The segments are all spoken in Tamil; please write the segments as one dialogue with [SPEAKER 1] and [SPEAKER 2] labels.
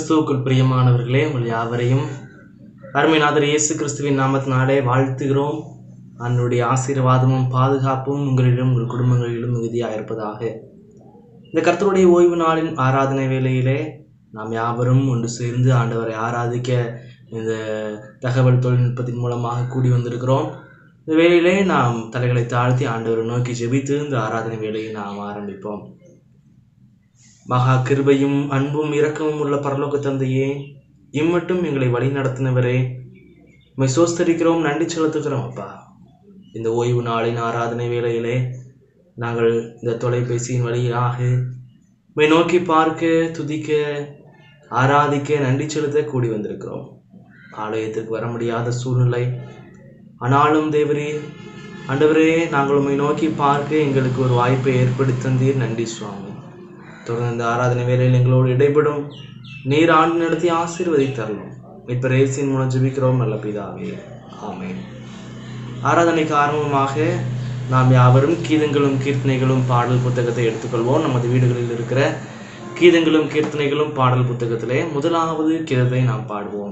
[SPEAKER 1] கிறிஸ்துவுக்குள் பிரியமானவர்களே உங்கள் யாவரையும் அருமைநாதர் இயேசு கிறிஸ்துவின் நாமத்தினாலே வாழ்த்துகிறோம் அன்னுடைய ஆசீர்வாதமும் பாதுகாப்பும் உங்களிடம் உங்கள் குடும்பங்களிலும் மிகுதியாக இருப்பதாக இந்த கர்த்தருடைய ஓய்வு நாளின் ஆராதனை வேளையிலே நாம் யாவரும் ஒன்று சேர்ந்து ஆண்டவரை ஆராதிக்க இந்த தகவல் தொழில்நுட்பத்தின் மூலமாக கூடி வந்திருக்கிறோம் இந்த வேளையிலே நாம் தலைகளை தாழ்த்தி ஆண்டவரை நோக்கி ஜெபித்து இந்த ஆராதனை வேலையை நாம் ஆரம்பிப்போம் மகா கிருபையும் அன்பும் இரக்கமும் உள்ள பரலோக தந்தையே இம்மட்டும் எங்களை வழி நடத்தினவரே உம்மை சோஸ்தரிக்கிறோம் நன்றி செலுத்துகிறோம் அப்பா இந்த ஓய்வு நாளின் ஆராதனை வேளையிலே நாங்கள் இந்த தொலைபேசியின் வழியாக உம்மை நோக்கி பார்க்க துதிக்க ஆராதிக்க நன்றி செலுத்த கூடி வந்திருக்கிறோம் ஆலயத்திற்கு வர முடியாத சூழ்நிலை ஆனாலும் தேவரே ஆண்டவரே நாங்கள் உம்மை நோக்கி பார்க்க எங்களுக்கு ஒரு வாய்ப்பை ஏற்படுத்தி தந்தீர் நன்றி சுவாமி தொடர்ந்து இந்த ஆராதனை வேலையில் எங்களோடு இடைப்படும் நீர் ஆண்டு நடத்தி ஆசீர்வதித்தரலாம் இப்ப ரேசின் மூலம் ஜெபிக்கிறோம் நல்ல பிதாவே ஆமென் ஆராதனைக்கு ஆரம்பமாக நாம் யாவரும் கீதங்களும் கீர்த்தனைகளும் பாடல் புத்தகத்தை எடுத்துக்கொள்வோம் நமது வீடுகளில் இருக்கிற கீதங்களும் கீர்த்தனைகளும் பாடல் புத்தகத்திலே முதலாவது கீதத்தை நாம் பாடுவோம்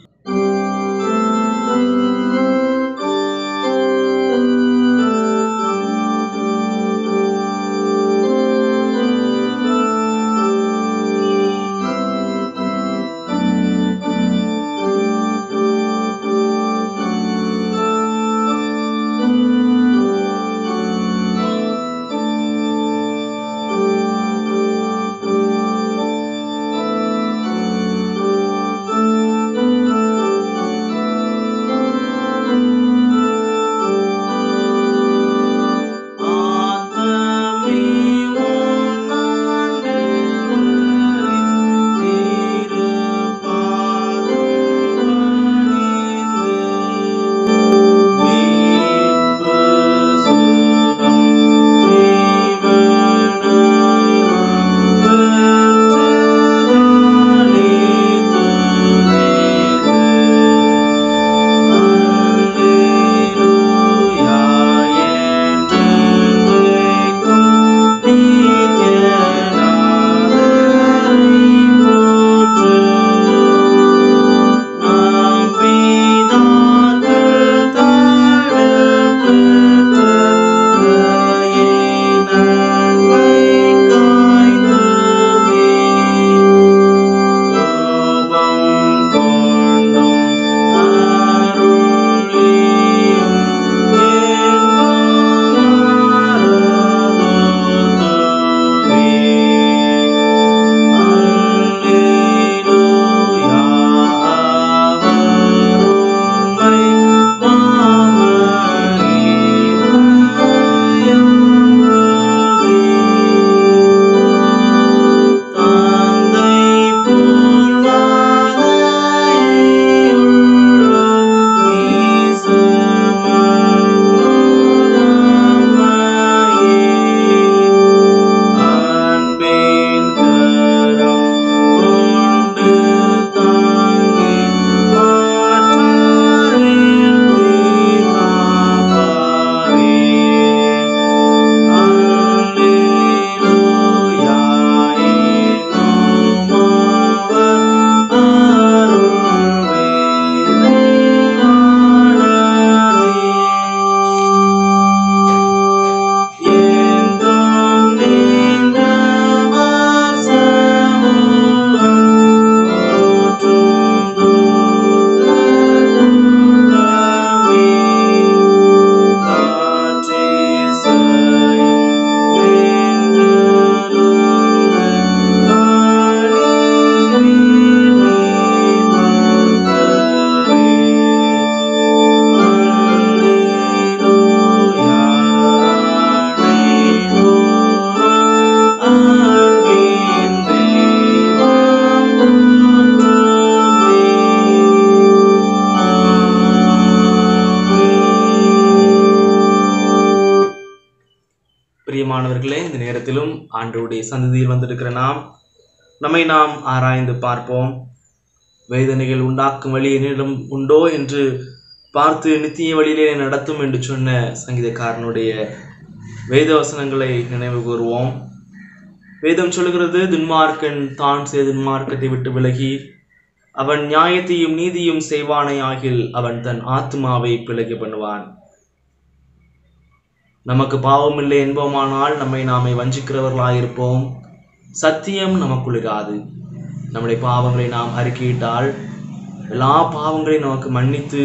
[SPEAKER 1] பிரியமானவர்களே இந்த நேரத்திலும் ஆண்டவருடைய சந்ததியில் வந்திருக்கிற நாம் நம்மை நாம் ஆராய்ந்து பார்ப்போம் வேதனைகள் உண்டாக்கும் வழி என்னிடம் உண்டோ என்று பார்த்து நித்திய வழியிலே நடத்தும் என்று சொன்ன சங்கீதக்காரனுடைய வேத வசனங்களை நினைவு கூறுவோம் வேதம் சொல்கிறது துன்மார்க்கன் தான் செய்த துன்மார்க்கத்தை விட்டு விலகி அவன் நியாயத்தையும் நீதியும் செய்வானே ஆகில் அவன் தன் ஆத்மாவை பிழைக்க பண்ணுவான் நமக்கு பாவம் இல்லை என்போமானால் நம்மை நாமே வஞ்சிக்கிறவர்களாயிருப்போம் சத்தியம் நமக்குள் இராது நம்முடைய பாவங்களை நாம் அறிக்கையிட்டால் எல்லா பாவங்களையும் நமக்கு மன்னித்து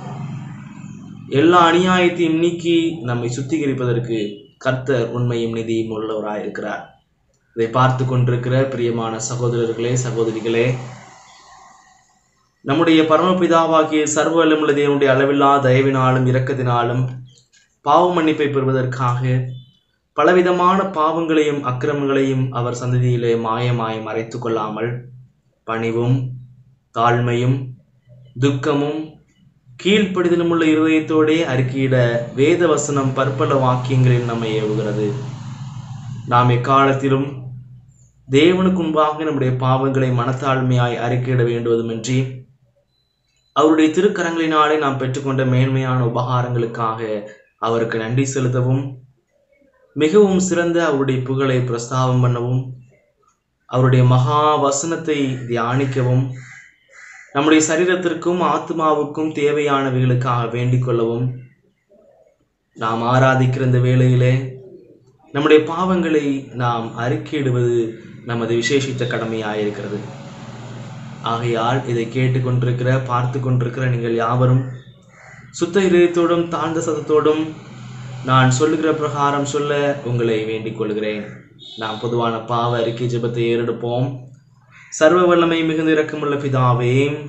[SPEAKER 1] எல்லா அநியாயத்தையும் நீக்கி நம்மை சுத்திகரிப்பதற்கு கர்த்தர் உண்மையும் நிதியும் உள்ளவராயிருக்கிறார் இதை பார்த்து கொண்டிருக்கிற பிரியமான சகோதரர்களே சகோதரிகளே நம்முடைய பரமபிதாவாகிய சர்வ வல்லமுள்ள தேவனுடைய அளவில்லா தயவினாலும் இரக்கத்தினாலும் பாவ மன்னிப்பை பெறுவதற்காக பலவிதமான பாவங்களையும் அக்கிரமங்களையும் அவர் சந்ததியிலே மாயமாய் மறைத்து கொள்ளாமல் பணிவும் தாழ்மையும் துக்கமும் கீழ்ப்படிதலும் உள்ள இருதயத்தோடே அறிக்கையிட வேத வசனம் பற்பல வாக்கியங்களில் நம்மை ஏவுகிறது நாம் எக்காலத்திலும் தேவனுக்கு முன்பாக நம்முடைய பாவங்களை மனத்தாழ்மையாய் அறிக்கையிட வேண்டுவதுமின்றி அவருடைய திருக்கரங்களினாலே நாம் பெற்றுக்கொண்ட மேன்மையான உபகாரங்களுக்காக அவருக்கு நன்றி செலுத்தவும் மிகவும் சிறந்த அவருடைய புகழை பிரஸ்தாபம் பண்ணவும் அவருடைய மகா வசனத்தை தியானிக்கவும் நம்முடைய சரீரத்திற்கும் ஆத்மாவுக்கும் தேவையானவைகளுக்காக வேண்டிக் கொள்ளவும் நாம் ஆராதிக்கிற இந்த வேளையிலே நம்முடைய பாவங்களை நாம் அறிக்கையிடுவது நமது விசேஷித்த கடமையாயிருக்கிறது ஆகையால் இதை கேட்டுக்கொண்டிருக்கிற பார்த்து கொண்டிருக்கிற நீங்கள் யாவரும் சுத்த இதயத்தோடும் தாழ்ந்த சதத்தோடும் நான் சொல்லுகிற பிரகாரம் சொல்ல உங்களை வேண்டிக் கொள்கிறேன் நாம் பொதுவான பாவ அறிக்கை ஜெபத்தை ஏறெடுப்போம் சர்வ வல்லமை மிகுந்த இரக்கமுள்ள பிதாவே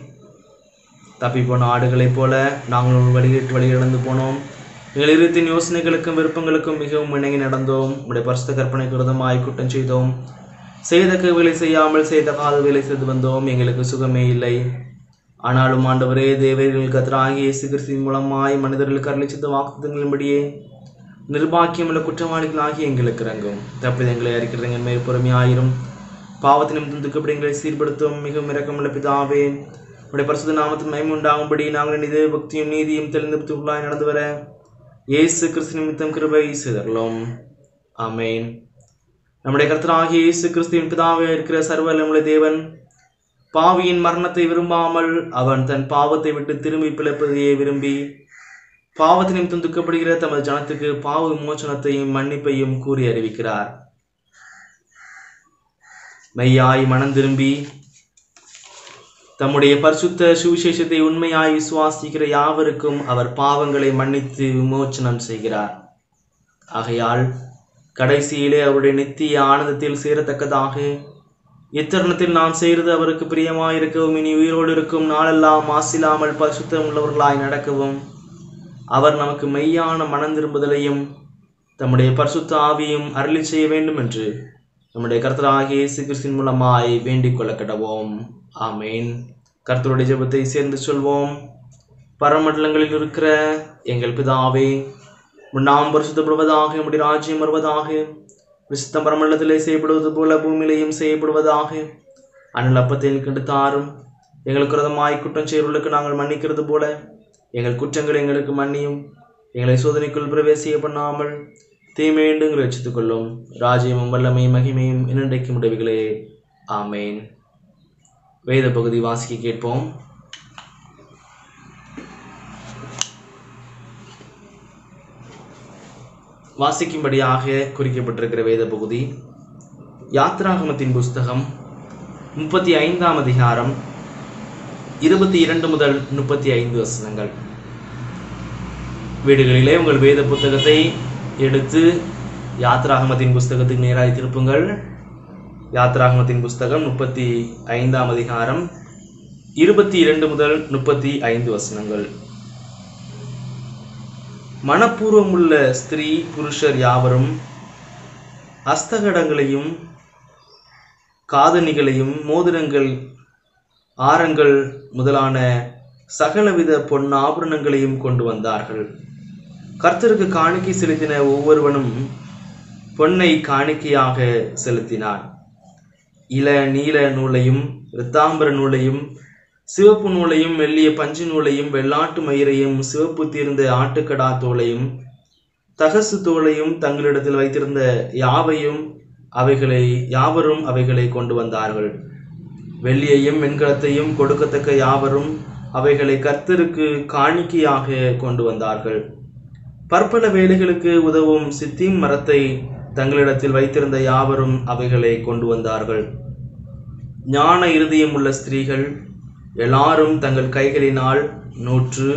[SPEAKER 1] தப்பி போன ஆடுகளைப் போல நாங்கள் ஒரு வழிகிட்டு வழி இழந்து போனோம் எங்கள் இருத்தின் யோசனைகளுக்கும் விருப்பங்களுக்கும் மிகவும் இணங்கி நடந்தோம் உடைய பரிசுத்த கற்பனைக்கு விரதமாய் குற்றம் செய்தோம் செய்தக்க வேலை செய்யாமல் செய்த கால வேலை செய்து வந்தோம் எங்களுக்கு சுகமே இல்லை ஆனாலும் ஆண்டவரே தேவர்கள் கத்தராகி இயேசு கிறிஸ்துவின் மூலமாய் மனிதர்களுக்கு அருளிச்சித்த வாக்குத்தங்களின்படியே நிர்பாக்கியமுள்ள குற்றவாளிகளாகி எங்களுக்கு இறங்கும் தப்பித எங்களை அறிக்கிறீங்க மேல் பொறுமையாயிரும் பாவத்தினும் துந்துக்கப்படி எங்களை சீர்படுத்தும் மிகவும் இரக்கமுள்ள பிதாவே உடைய பரிசுத்த நாமத்தின் மயம் உண்டாகும்படி நாங்கள் நிதி பக்தியும் நீதியும் தெளிந்த புத்துக்குள்ளாய் நடந்து வர இயேசு கிறிஸ்து நிமித்தம் கிருபை செய்தரலாம் ஆமென் நம்முடைய கர்த்தராகிய இயேசு கிறிஸ்துவின் பிதாவே இருக்கிற சர்வலமுள்ள தேவன் பாவியின் மரணத்தை விரும்பாமல் அவன் தன் பாவத்தை விட்டு திரும்பி பிழைப்பதையே விரும்பி பாவத்தை நிமித்தம் துக்கப்படுகிற தமது ஜனத்துக்கு பாவ விமோசனத்தையும் மன்னிப்பையும் கூறி அறிவிக்கிறார் மெய்யாய் மனம் திரும்பி தம்முடைய பரிசுத்த சுவிசேஷத்தை உண்மையாய் விசுவாசிக்கிற யாவருக்கும் அவர் பாவங்களை மன்னித்து விமோச்சனம் செய்கிறார் ஆகையால் கடைசியிலே அவருடைய நித்திய ஆனந்தத்தில் சேரத்தக்கதாக இத்தருணத்தில் நாம் செய்கிறது அவருக்கு பிரியமாயிருக்கவும் இனி உயிரோடு இருக்கும் நாளெல்லாம் மாசில்லாமல் பரிசுத்தம் உள்ளவர்களாய் நடக்கவும் அவர் நமக்கு மெய்யான மனம் திரும்புதலையும் தம்முடைய பரிசுத்த ஆவியும் அருளி செய்ய வேண்டும் என்று நம்முடைய கர்த்தராகிய இயேசு கிறிஸ்தின் மூலமாய் வேண்டிக் கொள்ள கடவோம் ஆமேன் கர்த்தருடைய ஜெபத்தை சேர்ந்து சொல்வோம் பரமண்டலங்களில் இருக்கிற எங்கள் பிதாவே உம் நாம் பரிசுத்தப்படுவதாக உம்முடைய ராஜ்யம் வருவதாக விசுத்தம் பரமண்டலத்திலே செய்யப்படுவது போல பூமியிலேயும் செய்யப்படுவதாக அண்ணல் அப்பத்தை கண்டு தாரும் எங்களுக்கு விரதமாய் குற்றம் செய்வர்களுக்கு நாங்கள் மன்னிக்கிறது போல எங்கள் குற்றங்களை எங்களுக்கு மன்னியும் எங்களை சோதனைக்குள் பிரவேசிய பண்ணாமல் தீமையுண்டு ரசித்துக் கொள்ளும் ராஜ்யமும் வல்லமையும் மகிமையும் இன்னைக்கும் உதவிகளே ஆமேன் வேத பகுதி வாசிக்க கேட்போம் வாசிக்கும்படியாக குறிக்கப்பட்டிருக்கிற வேத பகுதி யாத்ராகமத்தின் புஸ்தகம் முப்பத்தி ஐந்தாம் அதிகாரம் இருபத்தி இரண்டு முதல் முப்பத்தி ஐந்து வசனங்கள் வீடுகளிலே உங்கள் வேத புத்தகத்தை எடுத்து யாத்ராகமத்தின் புஸ்தகத்துக்கு நேராய் திருப்புங்கள் யாத்ராகமத்தின் புஸ்தகம் முப்பத்தி ஐந்தாம் அதிகாரம் இருபத்தி இரண்டு முதல் முப்பத்தி ஐந்து வசனங்கள் மனப்பூர்வமுள்ள ஸ்திரீ புருஷர் யாவரும் அஸ்தகடங்களையும் காதணிகளையும் மோதிரங்கள் ஆரங்கள் முதலான சகலவித பொன் ஆபரணங்களையும் கொண்டு வந்தார்கள் கர்த்தருக்கு காணிக்கை செலுத்தின ஒவ்வொருவனும் பொன்னை காணிக்கையாக செலுத்தினான் இள நீல நூலையும் இரத்தாம்பர நூலையும் சிவப்பு நூலையும் மெல்லிய பஞ்சு நூலையும் வெள்ளாட்டு மயிரையும் சிவப்பு தீர்ந்த ஆட்டுக்கடா தோலையும் தகசு தோலையும் தங்களிடத்தில் வைத்திருந்த யாவையும் அவைகளை யாவரும் அவைகளை கொண்டு வந்தார்கள் வெள்ளியையும் வெண்கலத்தையும் கொடுக்கத்தக்க யாவரும் அவைகளை கர்த்தருக்கு காணிக்கையாக கொண்டு வந்தார்கள் பற்பல வேலைகளுக்கு உதவும் சித்திம் மரத்தை தங்களிடத்தில் வைத்திருந்த யாவரும் அவைகளை கொண்டு வந்தார்கள் ஞான இருதயம் உள்ள ஸ்திரீகள் எல்லாரும் தங்கள் கைகளினால் நூற்று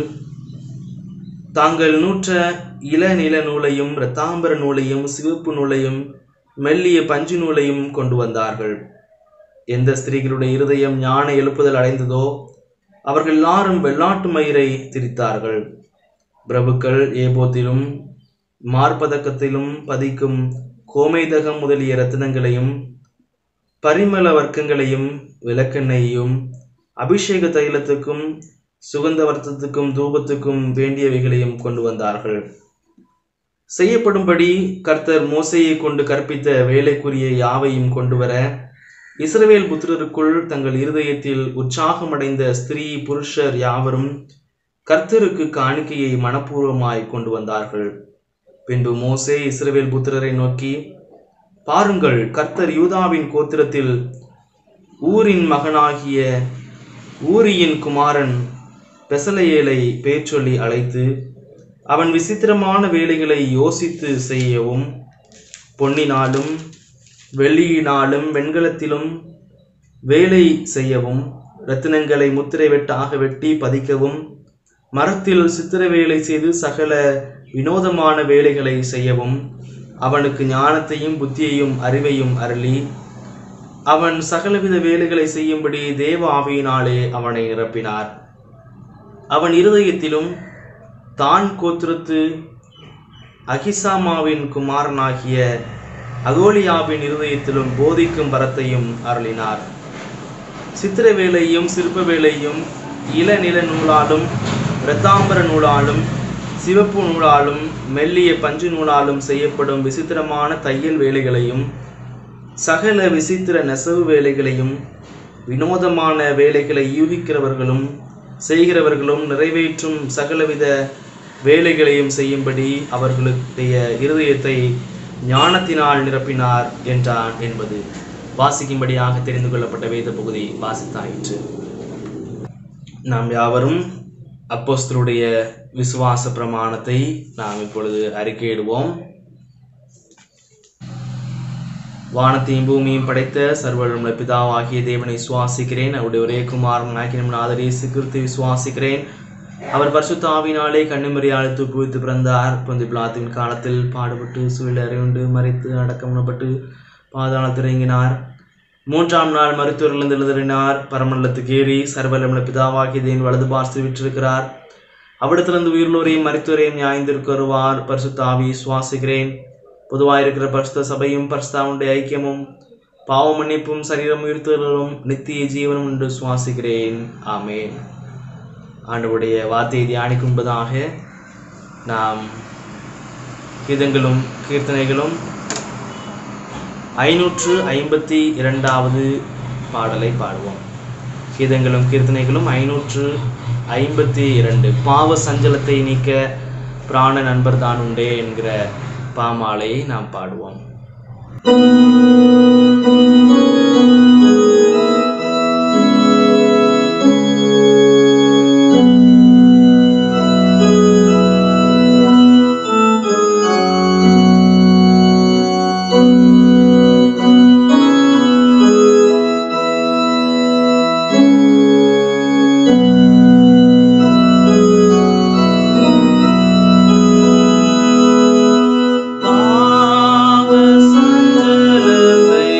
[SPEAKER 1] தாங்கள் நூற்ற இளநில நூலையும் இரத்தாம்பர நூலையும் சிவப்பு நூலையும் மெல்லிய பஞ்சு நூலையும் கொண்டு வந்தார்கள் எந்த ஸ்திரீகளுடைய இருதயம் ஞான எழுப்புதல் அடைந்ததோ அவர்கள் எல்லாரும் வெள்ளாட்டு மயிரை திரித்தார்கள் பிரபுக்கள் ஏபோத்திலும் மார்பதக்கத்திலும் பதிக்கும் கோமேதகம் முதலிய ரத்தினங்களையும் பரிமள வர்க்கங்களையும் விளக்கெண்ணெயையும் அபிஷேக தைலத்துக்கும் சுகந்த வர்த்தத்துக்கும் தூபத்துக்கும் வேண்டியவைகளையும் கொண்டு வந்தார்கள் செய்யப்படும்படி கர்த்தர் மோசையை கொண்டு கற்பித்த வேலைக்குரிய யாவையும் கொண்டு வர இஸ்ரவேல் புத்திரருக்குள் தங்கள் இருதயத்தில் உற்சாகமடைந்த ஸ்திரீ புருஷர் யாவரும் கர்த்தருக்கு காணிக்கையை மனப்பூர்வமாய் கொண்டு வந்தார்கள் பின்பு மோசே இஸ்ரவேல் புத்திரரை நோக்கி பாருங்கள் கர்த்தர் யூதாவின் கோத்திரத்தில் ஊரின் மகனாகிய ஊரியின் குமாரன் பெசலையேலை பேர் சொல்லி அழைத்து அவன் விசித்திரமான வேலைகளை யோசித்து செய்யவும் பொன்னினாலும் வெள்ளியினாலும் வெண்கலத்திலும் வேலை செய்யவும் இரத்தினங்களை முத்திரை வெட்டாக வெட்டி பதிக்கவும் மரத்தில் சித்திர வேலை செய்து சகல வினோதமான வேலைகளை செய்யவும் அவனுக்கு ஞானத்தையும் புத்தியையும் அறிவையும் அருளி அவன் சகலவித வேலைகளை செய்யும்படி தேவ ஆவியினாலே அவனை நிரப்பினார் அவன் இருதயத்திலும் தான் கோத்திரத்து அகிசாமாவின் குமாரனாகிய அகோலியாவின் இருதயத்திலும் போதிக்கும் வரத்தையும் அருளினார் சித்திர வேலையும் சிற்ப வேலையும் இளநில நூலாலும் இரத்தாம்பர நூலாலும் சிவப்பு நூலாலும் மெல்லிய பஞ்சு நூலாலும் செய்யப்படும் விசித்திரமான தையல் வேலைகளையும் சகல விசித்திர நெசவு வேலைகளையும் வினோதமான வேலைகளை யூகிக்கிறவர்களும் செய்கிறவர்களும் நிறைவேற்றும் சகலவித வேலைகளையும் செய்யும்படி அவர்களுடைய இருதயத்தை ஞானத்தினால் நிரப்பினார் என்றான் என்பது வாசிக்கும்படியாக தெரிந்து கொள்ளப்பட்ட வேத பகுதி வாசித்தாயிற்று நாம் யாவரும் அப்போஸ்தலருடைய விசுவாச பிரமாணத்தை நாம் இப்பொழுது அறிக்கையிடுவோம் வானத்தையும் பூமியும் படைத்த சர்வழுள்ள பிதாவாகிய தேவனை விசுவாசிக்கிறேன் அவருடைய ஒரே குமாரன் நாயக்கினம் நாதரேசு கிறிஸ்து விசுவாசிக்கிறேன் அவர் பரிசுத்த ஆவினாலே கண்ணுமறியால் துப்புவித்து பிறந்தார் பொந்து பிளாத்தின் காலத்தில் பாடுபட்டு சூழல் அறிவுண்டு மறைத்து அடக்கமுனப்பட்டு பாதாளத்தில் இறங்கினார் மூன்றாம் நாள் மருத்துவரிலிருந்து எழுதறினார் பரமண்டலத்துக்கு ஏறி சர்வலமுள்ள பிதாவாகிய தேவன் வலது பார்த்து விற்றிருக்கிறார் அவ்விடத்திலிருந்து உயிர்லோரையும் மருத்துவரையும் நியாயந்திருக்க வருவார் பரிசுத்த ஆவி சுவாசிக்கிறேன் பொதுவாயிருக்கிற பரிசுத்த சபையும் பரிசுத்தாவுடைய ஐக்கியமும் பாவ மன்னிப்பும் சரீரம் உயிர்த்தலும் நித்திய ஜீவனும் என்று சுவாசிக்கிறேன் ஆமென் ஆண்டவருடைய வார்த்தையை தியானிக்கும்பதாக நாம் கீதங்களும் கீர்த்தனைகளும் ஐநூற்று ஐம்பத்தி இரண்டாவது பாடலை பாடுவோம் கீதங்களும் கீர்த்தனைகளும் ஐநூற்று ஐம்பத்தி இரண்டு பாவ சஞ்சலத்தை நீக்க பிராண நண்பர் தான் உண்டே என்கிற பாமாலையை நாம் பாடுவோம் பாவ சஞ்சலத்தை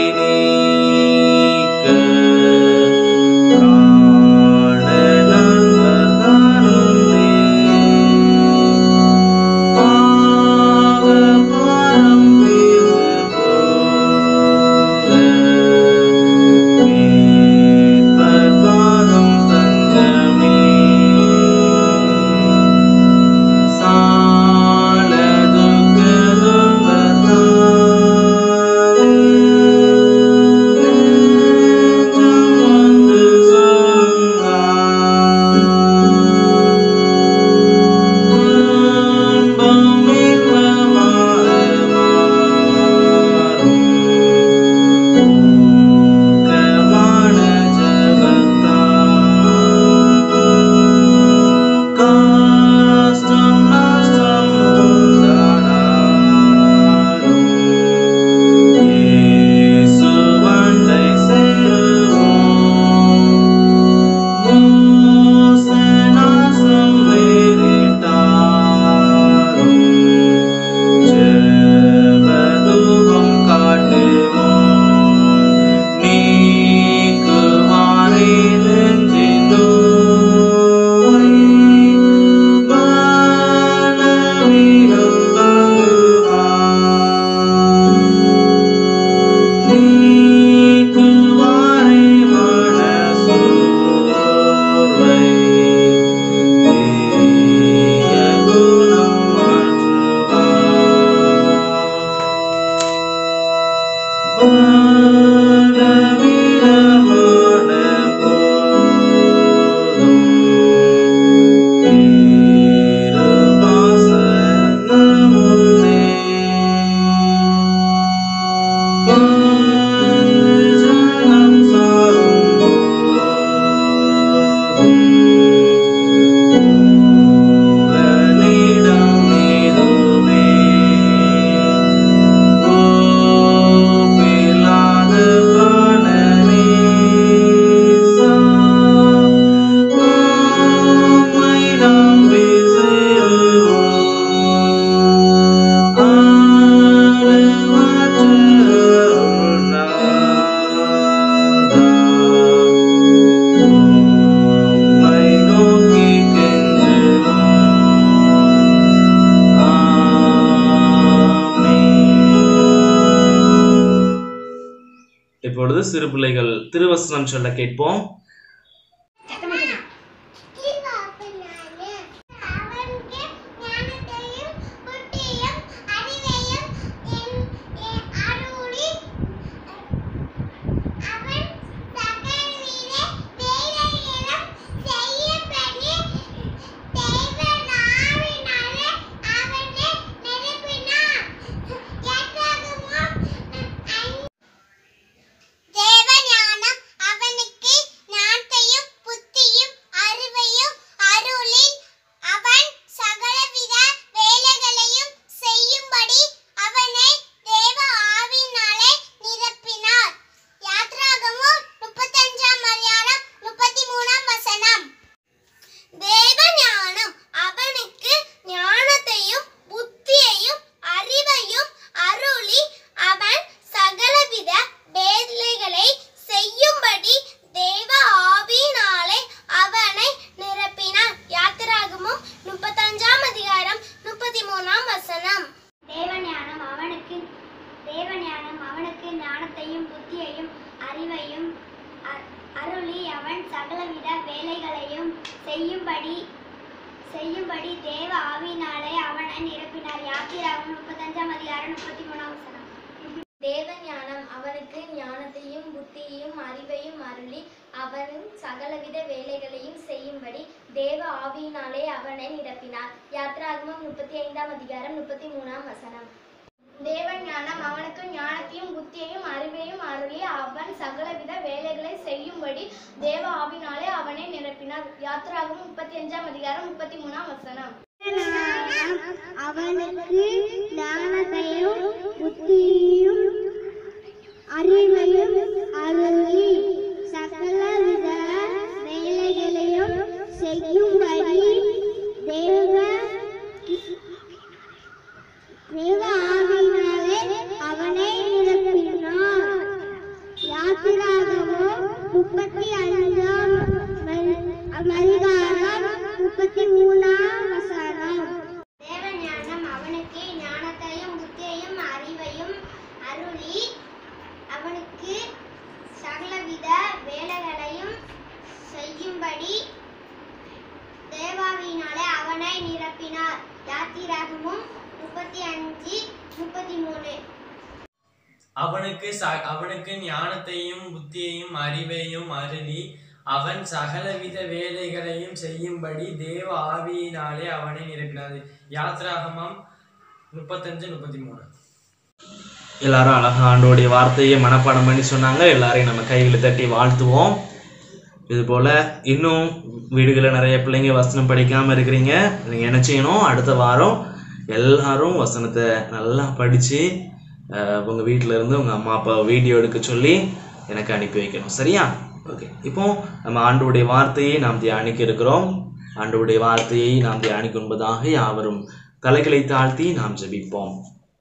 [SPEAKER 1] இப்பொழுது சிறு பிள்ளைகள் திருவசனம் சொல்ல கேட்போம்
[SPEAKER 2] அவனுக்கு ஞானத்தையும் புத்தியும் அறிவையும் என்- என் அருளி அவன் சகலவித வேலைகளும் செய்யப்படி தேவனாவினாலே அவனை நிரப்பினார். யாத்ராகமம் ஐந்து தேவஞானம் அவனுக்கு ஞானத்தையும் புத்தியும் அறிவையும் அருளி அவன் சகலவித வேலைகளையும் செய்யும்படி அவனை தேவ ஆவினாலே நிரப்பினார் யாத்ராகமும் முப்பத்தஞ்சாம் அதிகாரம் முப்பத்தி மூணாம் வசனம் தேவஞானம் அவனுக்கு ஞானத்தையும் புத்தியையும் அறிவையும் அருளி அவன் சகலவித வேலைகளை செய்யும்படி தேவ ஆவியினாலே அவனை நிரப்பினார் யாத்திராகமும் முப்பத்தஞ்சாம் அதிகாரம் முப்பத்தி மூணாம் வசனம்
[SPEAKER 3] தேவஞானம் அவனுக்கு தேவஞானம் அவனுக்கு ஞானத்தையும் புத்தியையும் அறிவையும் அ- அருளி அவன் சகலவித வேலைகளையும் செய்யும்படி செய்யும்படி தேவ ஆவியினாலே அவனை நிரப்பினார் யாத்திராகும் முப்பத்தஞ்சாம் அதிகாரம் முப்பத்தி மூணாம் வசனம் தேவஞானம் அவனுக்கு ஞானத்தையும் புத்தியையும் அறிவையும் அருளி அவனும் சகலவித வேலைகளையும் செய்யும்படி தேவ ஆவியினாலே அவனை நிரப்பினார் யாத்ராகமம் முப்பத்தி ஐந்தாம் அதிகாரம் முப்பத்தி மூணாம் வசனம் தேவஞானம் அவனுக்கு ஞானத்தையும் புத்தியையும் அறிவையும் அருளி அவன் சகலவித வேலைகளை செய்யும்படி தேவ ஆவினாலே அவனை நிரப்பினார் யாத்ராகமம் முப்பத்தி அஞ்சாம் அதிகாரம் முப்பத்தி மூணாம் வசனம்
[SPEAKER 2] அவனுக்கு ஞானத்தையும் புத்தியும் அறிவையும் அருளி சகலவித வேலைகளையும் செய்யும்படி தேவ தேவ ஆவியினாலே அவனை நிரப்பினார் யாத்திராகமோ முப்பத்தி ஐந்தாம் அதிகாரம் முப்பத்தி மூணாம் வசனம்
[SPEAKER 3] தேவஞானம் அவனுக்கு ஞானத்தையும் புத்தியையும் அறிவையும் அருளி அவனுக்கு சகலவித வேலைகளையும் செய்யும்படி தேவாவியினாலே அவனை நிரப்பினார் யாத்திராகமும் முப்பத்தி அஞ்சு முப்பத்தி மூணு
[SPEAKER 4] அவனுக்கு ச- அவனுக்கு ஞானத்தையும் புத்தியையும் அறிவையும் அருளி அவன் சகலவித வேலைகளையும் செய்யும்படி தேவ ஆவியினாலே அவனை நிரப்பினார் யாத்ராகமம் முப்பத்தஞ்சு முப்பத்தி மூணு
[SPEAKER 1] எல்லாரும் அழகா ஆண்டோடைய வார்த்தையை மனப்பாடம் பண்ணி சொன்னாங்க எல்லாரையும் நம்ம கைகளை தட்டி வாழ்த்துவோம் இது போல இன்னும் வீடுகளில் நிறைய பிள்ளைங்க வசனம் படிக்காம இருக்கிறீங்க நீங்க என்ன செய்யணும் அடுத்த வாரம் எல்லாரும் வசனத்தை நல்லா படிச்சு அஹ், உங்க வீட்டில இருந்து உங்க அம்மா அப்பா வீடியோ எடுக்க சொல்லி எனக்கு அனுப்பி வைக்கணும் சரியா ஓகே இப்போ நம்ம ஆண்டோடைய வார்த்தையை நாம் தியானிக்க இருக்கிறோம் ஆண்டோடைய வார்த்தையை நாம் தியானிக்க என்பதாக யாவரும் தலைகளை தாழ்த்தி நாம் ஜெபிப்போம்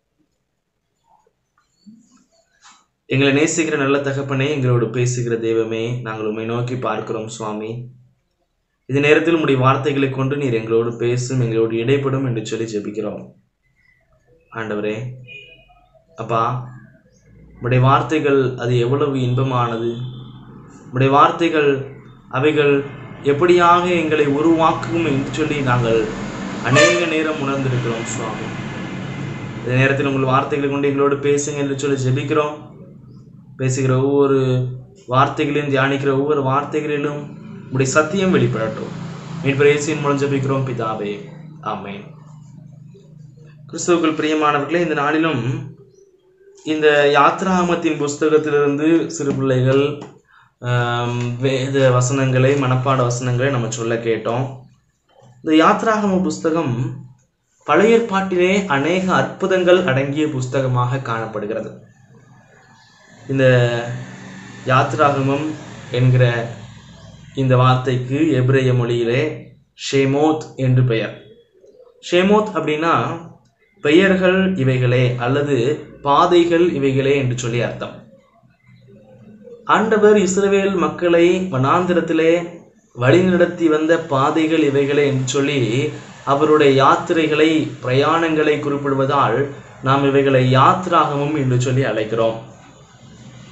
[SPEAKER 1] எங்களை நேசிக்கிற நல்ல தகப்பனே எங்களோடு பேசுகிற தெய்வமே நாங்கள் உம்மை நோக்கி பார்க்கிறோம் சுவாமி இந்த நேரத்தில் உம்முடைய வார்த்தைகளை கொண்டு நீர் எங்களோடு பேசும் எங்களோடு இடைப்படும் என்று சொல்லி ஜெபிக்கிறோம் ஆண்டவரே அப்பா உம்முடைய வார்த்தைகள் அது எவ்வளவு இன்பமானது உம்முடைய வார்த்தைகள் அவைகள் எப்படியாக எங்களை உருவாக்கும் என்று சொல்லி நாங்கள் அநேக நேரம் உணர்ந்திருக்கிறோம் சுவாமி இந்த நேரத்தில் உங்கள் வார்த்தைகளை கொண்டு எங்களோடு பேசுங்க என்று சொல்லி ஜெபிக்கிறோம் பேசுகிற ஒவ்வொரு வார்த்தைகளையும் தியானிக்கிற ஒவ்வொரு வார்த்தைகளிலும் உடைய சத்தியம் வெளிப்படட்டும் மீட்பர் இயேசுவின் மூலம் ஜெபிக்கிறோம் பிதாவே ஆமென் கிறிஸ்துவுக்குள் பிரியமானவர்களே இந்த நாளிலும் இந்த யாத்ராமத்தின் புஸ்தகத்திலிருந்து சிறு பிள்ளைகள் ஆம், வேத வசனங்களை மனப்பாட வசனங்களை நம்ம சொல்ல கேட்டோம் இந்த யாத்ராகம புஸ்தகம் பழைய ஏற்பாட்டிலே அநேக அற்புதங்கள் அடங்கிய புஸ்தகமாக காணப்படுகிறது இந்த யாத்ராகமம் என்கிற இந்த வார்த்தைக்கு எபிரேய மொழியிலே ஷேமோத் என்று பெயர் ஷேமோத் அப்படின்னா பெயர்கள் இவைகளே அல்லது பாதைகள் இவைகளே என்று சொல்லி அர்த்தம் ஆண்டவர் இஸ்ரவேல் மக்களை வனாந்திரத்திலே வழிநடத்தி வந்த பாதைகள் இவைகளே என்று சொல்லி அவருடைய யாத்திரைகளை பிரயாணங்களை குறிப்பிடுவதால் நாம் இவைகளை யாத்ராகமும் என்று சொல்லி அழைக்கிறோம்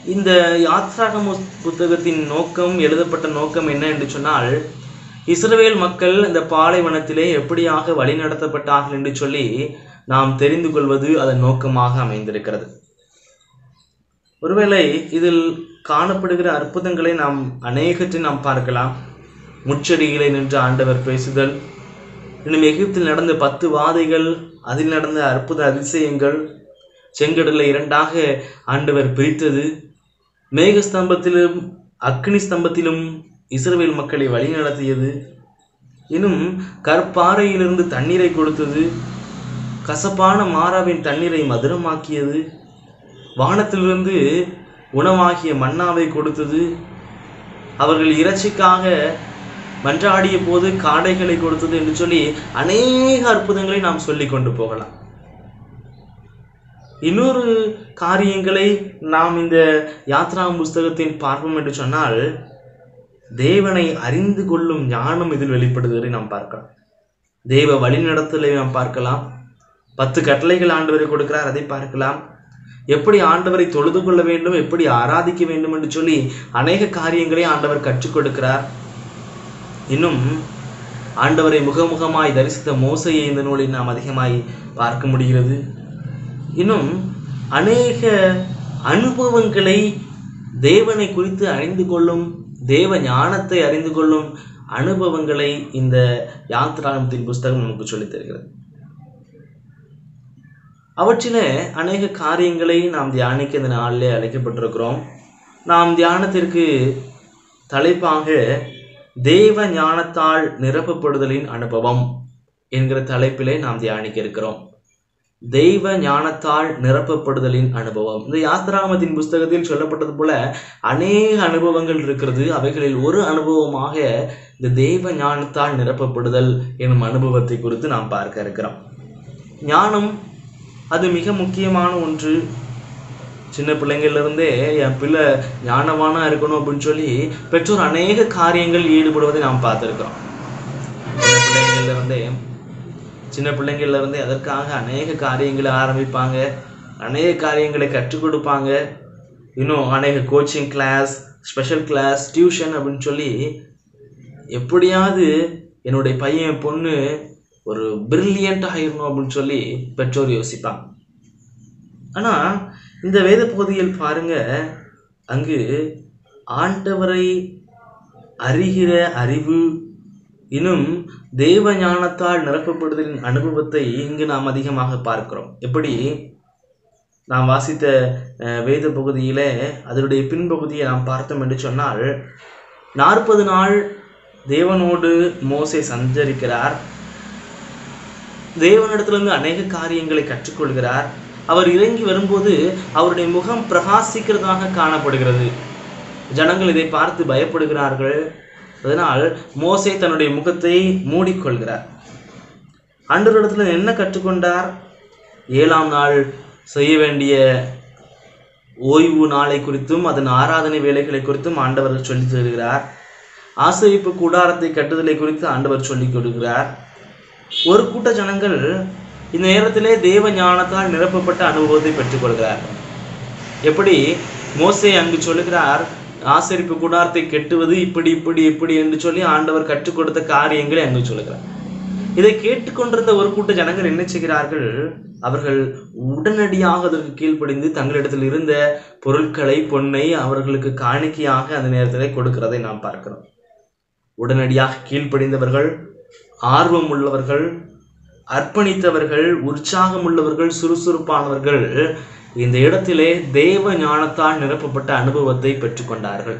[SPEAKER 1] இந்த யாத்ராகம புத்தகத்தின் நோக்கம் எழுதப்பட்ட நோக்கம் என்ன என்று சொன்னால் இஸ்ரவேல் மக்கள் இந்த பாலைவனத்திலே எப்படியாக வழிநடத்தப்பட்டார்கள் என்று சொல்லி நாம் தெரிந்து கொள்வது அதன் நோக்கமாக அமைந்திருக்கிறது ஒருவேளை இதில் காணப்படுகிற அற்புதங்களை நாம் அநேகற்றை நாம் பார்க்கலாம் முச்செடிகளை நின்று ஆண்டவர் பேசுதல் இன்னும் எகிப்தில் நடந்த பத்து வாதைகள் அதில் நடந்த அற்புத அதிசயங்கள் செங்கடலை இரண்டாக ஆண்டவர் பிரித்தது மேக ஸ்தம்பத்திலும் அக்னி ஸ்தம்பத்திலும் இஸ்ரவேல் மக்களை வழிநடத்தியது இன்னும் கற்பாறையிலிருந்து தண்ணீரை கொடுத்தது கசப்பான மாறாவின் தண்ணீரை மதுரமாக்கியது வானத்திலிருந்து உணவாகிய மன்னாவை கொடுத்தது அவர்கள் இறைச்சிக்காக மன்றாடிய போது காடைகளை கொடுத்தது என்று சொல்லி அநேக அற்புதங்களை நாம் சொல்லி கொண்டு போகலாம் இன்னொரு காரியங்களை நாம் இந்த யாத்ரா புஸ்தகத்தின் பார்ப்போம் என்று சொன்னால் தேவனை அறிந்து கொள்ளும் ஞானம் இதில் வெளிப்படுவதை நாம் பார்க்கலாம் தேவ வழிநடத்தலை நாம் பார்க்கலாம் பத்து கட்டளைகள் ஆண்டவரை கொடுக்கிறார் அதை பார்க்கலாம் எப்படி ஆண்டவரை தொழுது கொள்ள வேண்டும் எப்படி ஆராதிக்க வேண்டும் என்று சொல்லி அநேக காரியங்களை ஆண்டவர் கற்றுக் கொடுக்கிறார் இன்னும் ஆண்டவரை முகமுகமாய் தரிசித்த மோசையை இந்த நூலில் நாம் அதிகமாய் பார்க்க முடிகிறது இன்னும் அநேக அனுபவங்களை தேவனை குறித்து அறிந்து கொள்ளும் தேவ ஞானத்தை அறிந்து கொள்ளும் அனுபவங்களை இந்த யாத்ராகமத்தின் புஸ்தகம் நமக்கு சொல்லித் தருகிறது அவற்றிலே அநேக காரியங்களை நாம் தியானிக்க இந்த நாளிலே அழைக்கப்பட்டிருக்கிறோம் நாம் தியானத்திற்கு தலைப்பாக தேவ ஞானத்தால் நிரப்பப்படுதலின் அனுபவம் என்கிற தலைப்பிலே நாம் தியானிக்க இருக்கிறோம் தெய்வ ஞானத்தால் நிரப்பப்படுதலின் அனுபவம் இந்த யாத்ராமத்தின் புஸ்தகத்தில் சொல்லப்பட்டது போல அநேக அனுபவங்கள் இருக்கிறது அவைகளில் ஒரு அனுபவமாக இந்த தெய்வ ஞானத்தால் நிரப்பப்படுதல் எனும் அனுபவத்தை குறித்து நாம் பார்க்க இருக்கிறோம் ஞானம் அது மிக முக்கியமான ஒன்று சின்ன பிள்ளைங்கள்ல இருந்தே என் பிள்ளை ஞானவானா இருக்கணும் அப்படின்னு சொல்லி பெற்றோர் அநேக காரியங்கள் ஈடுபடுவதை நாம் பார்த்துருக்கிறோம் சின்ன பிள்ளைங்கள்ல இருந்தே சின்ன பிள்ளைங்கள்ல இருந்தே அதற்காக அநேக காரியங்களை ஆரம்பிப்பாங்க அநேக காரியங்களை கற்றுக் கொடுப்பாங்க இன்னும் அநேக coaching class special class tuition அப்படின்னு சொல்லி எப்படியாவது என்னுடைய பையன் பொண்ணு ஒரு பிரில்லியண்ட்டாக ஆயிடணும் அப்படின்னு சொல்லி பெற்றோர் யோசிப்பாங்க ஆனால் இந்த வேத பகுதியில் பாருங்க அங்கு ஆண்டவரை அறிகிற அறிவு இன்னும் தேவ ஞானத்தால் நிரப்பப்படுதலின் அனுபவத்தை இங்கு நாம் அதிகமாக பார்க்கிறோம் எப்படி நாம் வாசித்த அஹ், வேத பகுதியிலே அதனுடைய பின்பகுதியை நாம் பார்த்தோம் என்று சொன்னால் நாற்பது நாள் தேவனோடு மோசே சஞ்சரிக்கிறார் தேவனிடத்திலிருந்து அநேக காரியங்களை கற்றுக்கொள்கிறார் அவர் இறங்கி வரும்போது அவருடைய முகம் பிரகாசிக்கிறதாக காணப்படுகிறது ஜனங்கள் இதை பார்த்து பயப்படுகிறார்கள் அதனால் மோசே தன்னுடைய முகத்தை மூடிக்கொள்கிறார் ஆண்டவரிடத்துல என்ன கற்றுக்கொண்டார் ஏழாம் நாள் செய்ய வேண்டிய ஓய்வு நாளை குறித்தும் அதன் ஆராதனை வேலைகளை குறித்தும் ஆண்டவர் சொல்லித் தருகிறார் ஆசிரிப்பு கூடாரத்தை கட்டுதலை குறித்து ஆண்டவர் சொல்லிக் கொடுக்கிறார் ஒரு கூட்ட ஜனங்கள் இந்த நேரத்திலே தேவ ஞானத்தால் நிரப்பப்பட்ட அனுபவத்தை பெற்றுக்கொள்கிறார்கள் எப்படி மோசே அங்கு சொல்லுகிறார் ஆசரிப்பு கூடாரத்தை கெட்டுவது இப்படி இப்படி இப்படி என்று சொல்லி ஆண்டவர் கற்றுக் கொடுத்த காரியங்களை அங்கு சொல்லுகிறார் இதை கேட்டுக்கொண்டிருந்த ஒரு கூட்ட ஜனங்கள் என்ன செய்கிறார்கள் அவர்கள் உடனடியாக அதற்கு கீழ்ப்படிந்து தங்களிடத்தில் இருந்த பொருட்களை பொன்னை அவர்களுக்கு காணிக்கையாக அந்த நேரத்திலே கொடுக்கிறதை நாம் பார்க்கிறோம் உடனடியாக கீழ்ப்படிந்தவர்கள் ஆர்வம் உள்ளவர்கள் அர்ப்பணித்தவர்கள் உற்சாகம் உள்ளவர்கள் சுறுசுறுப்பானவர்கள் இந்த இடத்திலே தேவ ஞானத்தால் நிரப்பப்பட்ட அனுபவத்தை பெற்றுக்கொண்டார்கள்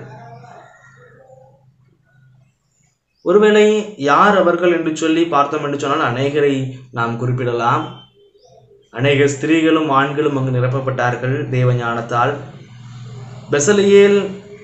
[SPEAKER 1] ஒருவேளை யார் அவர்கள் என்று சொல்லி பார்த்தோம் என்று சொன்னால் அநேகரை நாம் குறிப்பிடலாம் அநேக ஸ்திரீகளும் ஆண்களும் அங்கு நிரப்பப்பட்டார்கள் தேவ ஞானத்தால் பெசலியேல்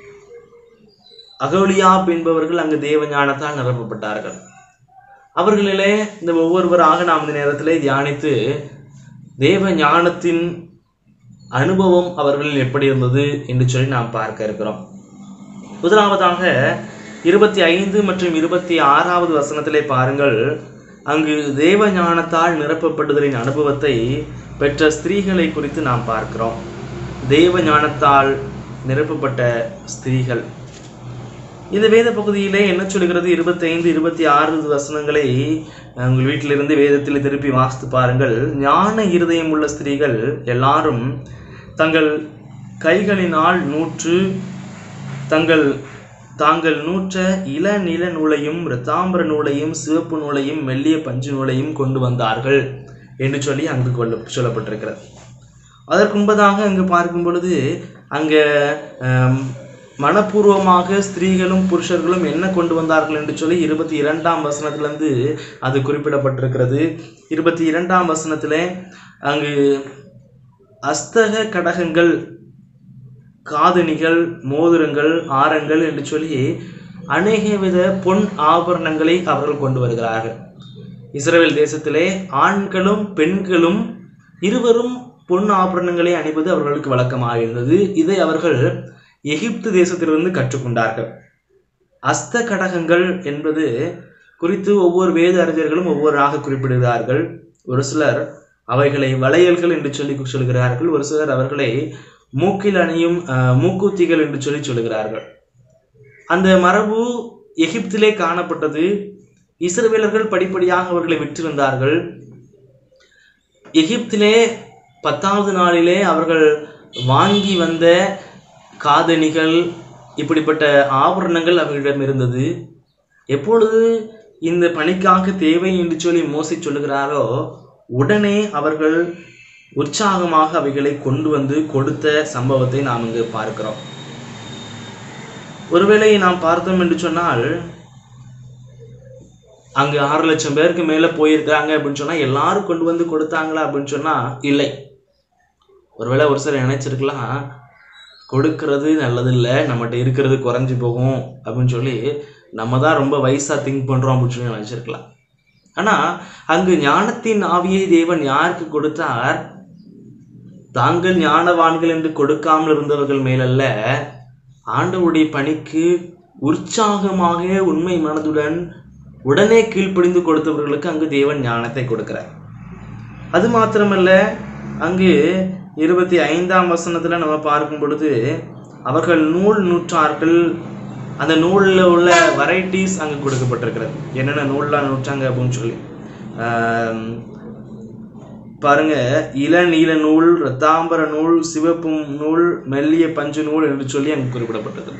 [SPEAKER 1] அகோலியாப் என்பவர்கள் அங்கு தேவ ஞானத்தால் நிரப்பப்பட்டார்கள் அவர்களிலே இந்த ஒவ்வொருவராக நாம் இந்த நேரத்திலே தியானித்து தேவ ஞானத்தின் அனுபவம் அவர்களில் எப்படி இருந்தது என்று சொல்லி நாம் பார்க்க இருக்கிறோம் முதலாவதாக இருபத்தி ஐந்து மற்றும் இருபத்தி ஆறாவது வசனத்திலே பாருங்கள் அங்கு தேவ ஞானத்தால் நிரப்பப்படுதலின் அனுபவத்தை பெற்ற ஸ்திரீகளை குறித்து நாம் பார்க்கிறோம் தேவ ஞானத்தால் நிரப்பப்பட்ட ஸ்திரீகள் இந்த வேத பகுதியிலே என்ன சொல்கிறது இருபத்தைந்து இருபத்தி ஆறு வசனங்களை உங்கள் வீட்டிலிருந்து வேதத்தில் திருப்பி வாசித்து பாருங்கள் ஞான இருதயம் உள்ள ஸ்திரீகள் எல்லாரும் தங்கள் கைகளினால் நூற்று தங்கள் தாங்கள் நூற்ற இளநில நூலையும் இரத்தாம்பர நூலையும் சிவப்பு நூலையும் மெல்லிய பஞ்சு நூலையும் கொண்டு வந்தார்கள் என்று சொல்லி அங்கு கொள்ள சொல்லப்பட்டிருக்கிறது அதற்கு முன்பதாக அங்கு பார்க்கும் பொழுது அங்கே ஆம், மனப்பூர்வமாக ஸ்திரீகளும் புருஷர்களும் என்ன கொண்டு வந்தார்கள் என்று சொல்லி இருபத்தி இரண்டாம் வசனத்திலிருந்து அது குறிப்பிடப்பட்டிருக்கிறது இருபத்தி இரண்டாம் வசனத்திலே அங்கு அஸ்தக கடகங்கள் காதணிகள் மோதிரங்கள் ஆரங்கள் என்று சொல்லி அநேக வித பொன் ஆபரணங்களை அவர்கள் கொண்டு வருகிறார்கள் இஸ்ரேல் தேசத்திலே ஆண்களும் பெண்களும் இருவரும் பொன் ஆபரணங்களை அணிவது அவர்களுக்கு வழக்கமாக இருந்தது இதை அவர்கள் எகிப்து தேசத்திலிருந்து கற்றுக்கொண்டார்கள் அஸ்த கடகங்கள் என்பது குறித்து ஒவ்வொரு வேத அறிஞர்களும் ஒவ்வொருவராக குறிப்பிடுகிறார்கள் ஒரு சிலர் அவைகளை வளையல்கள் என்று சொல்லி சொல்கிறார்கள் ஒரு சிலர் அவர்களை மூக்கில் அணியும் அஹ், மூக்குத்திகள் என்று சொல்லி சொல்கிறார்கள் அந்த மரபு எகிப்திலே காணப்பட்டது இஸ்ரவேலர்கள் படிப்படியாக அவர்களை விற்றிருந்தார்கள் எகிப்திலே பத்தாவது நாளிலே அவர்கள் வாங்கி வந்த காதணிகள் இப்படிப்பட்ட ஆபரணங்கள் அவர்களிடம் இருந்தது எப்பொழுது இந்த பணிக்காக தேவை என்று சொல்லி மோசி சொல்லுகிறாரோ உடனே அவர்கள் உற்சாகமாக அவைகளை கொண்டு வந்து கொடுத்த சம்பவத்தை நாம் இங்கு பார்க்கிறோம் ஒருவேளை நாம் பார்த்தோம் என்று சொன்னால் அங்கு ஆறு லட்சம் பேருக்கு மேல போயிருக்காங்க அப்படின்னு சொன்னா எல்லாரும் கொண்டு வந்து கொடுத்தாங்களா அப்படின்னு சொன்னா இல்லை ஒருவேளை ஒரு சிலர் நினைச்சிருக்கலாம் கொடுக்கறது நல்லதில்லை நம்மகிட்ட இருக்கிறது குறைஞ்சி போகும் அப்படின்னு சொல்லி நம்ம தான் ரொம்ப வயசா திங்க் பண்றோம் அப்படின்னு சொல்லி நினைச்சிருக்கலாம் ஆனா அங்கு ஞானத்தின் ஆவியை தேவன் யாருக்கு கொடுத்தார் தாங்கள் ஞானவான்கள் என்று கொடுக்காமல் இருந்தவர்கள் மேலல்ல ஆண்டவருடைய பணிக்கு உற்சாகமாக உண்மை மனதுடன் உடனே கீழ்ப்படிந்து கொடுத்தவர்களுக்கு அங்கு தேவன் ஞானத்தை கொடுக்கிறார் அது மாத்திரமல்ல அங்கு இருபத்தி ஐந்தாம் வசனத்துல நம்ம பார்க்கும் பொழுது அவர்கள் நூல் நூற்றார்கள் அந்த நூலில் உள்ள வெரைட்டிஸ் அங்கு கொடுக்கப்பட்டிருக்கிறது என்னென்ன நூல்லாம் நூற்றாங்க அப்படின்னு சொல்லி ஆம், பாருங்க இளநீல நூல் இரத்தாம்பர நூல் சிவப்பு நூல் மெல்லிய பஞ்சு நூல் என்று சொல்லி அங்கு குறிப்பிடப்பட்டது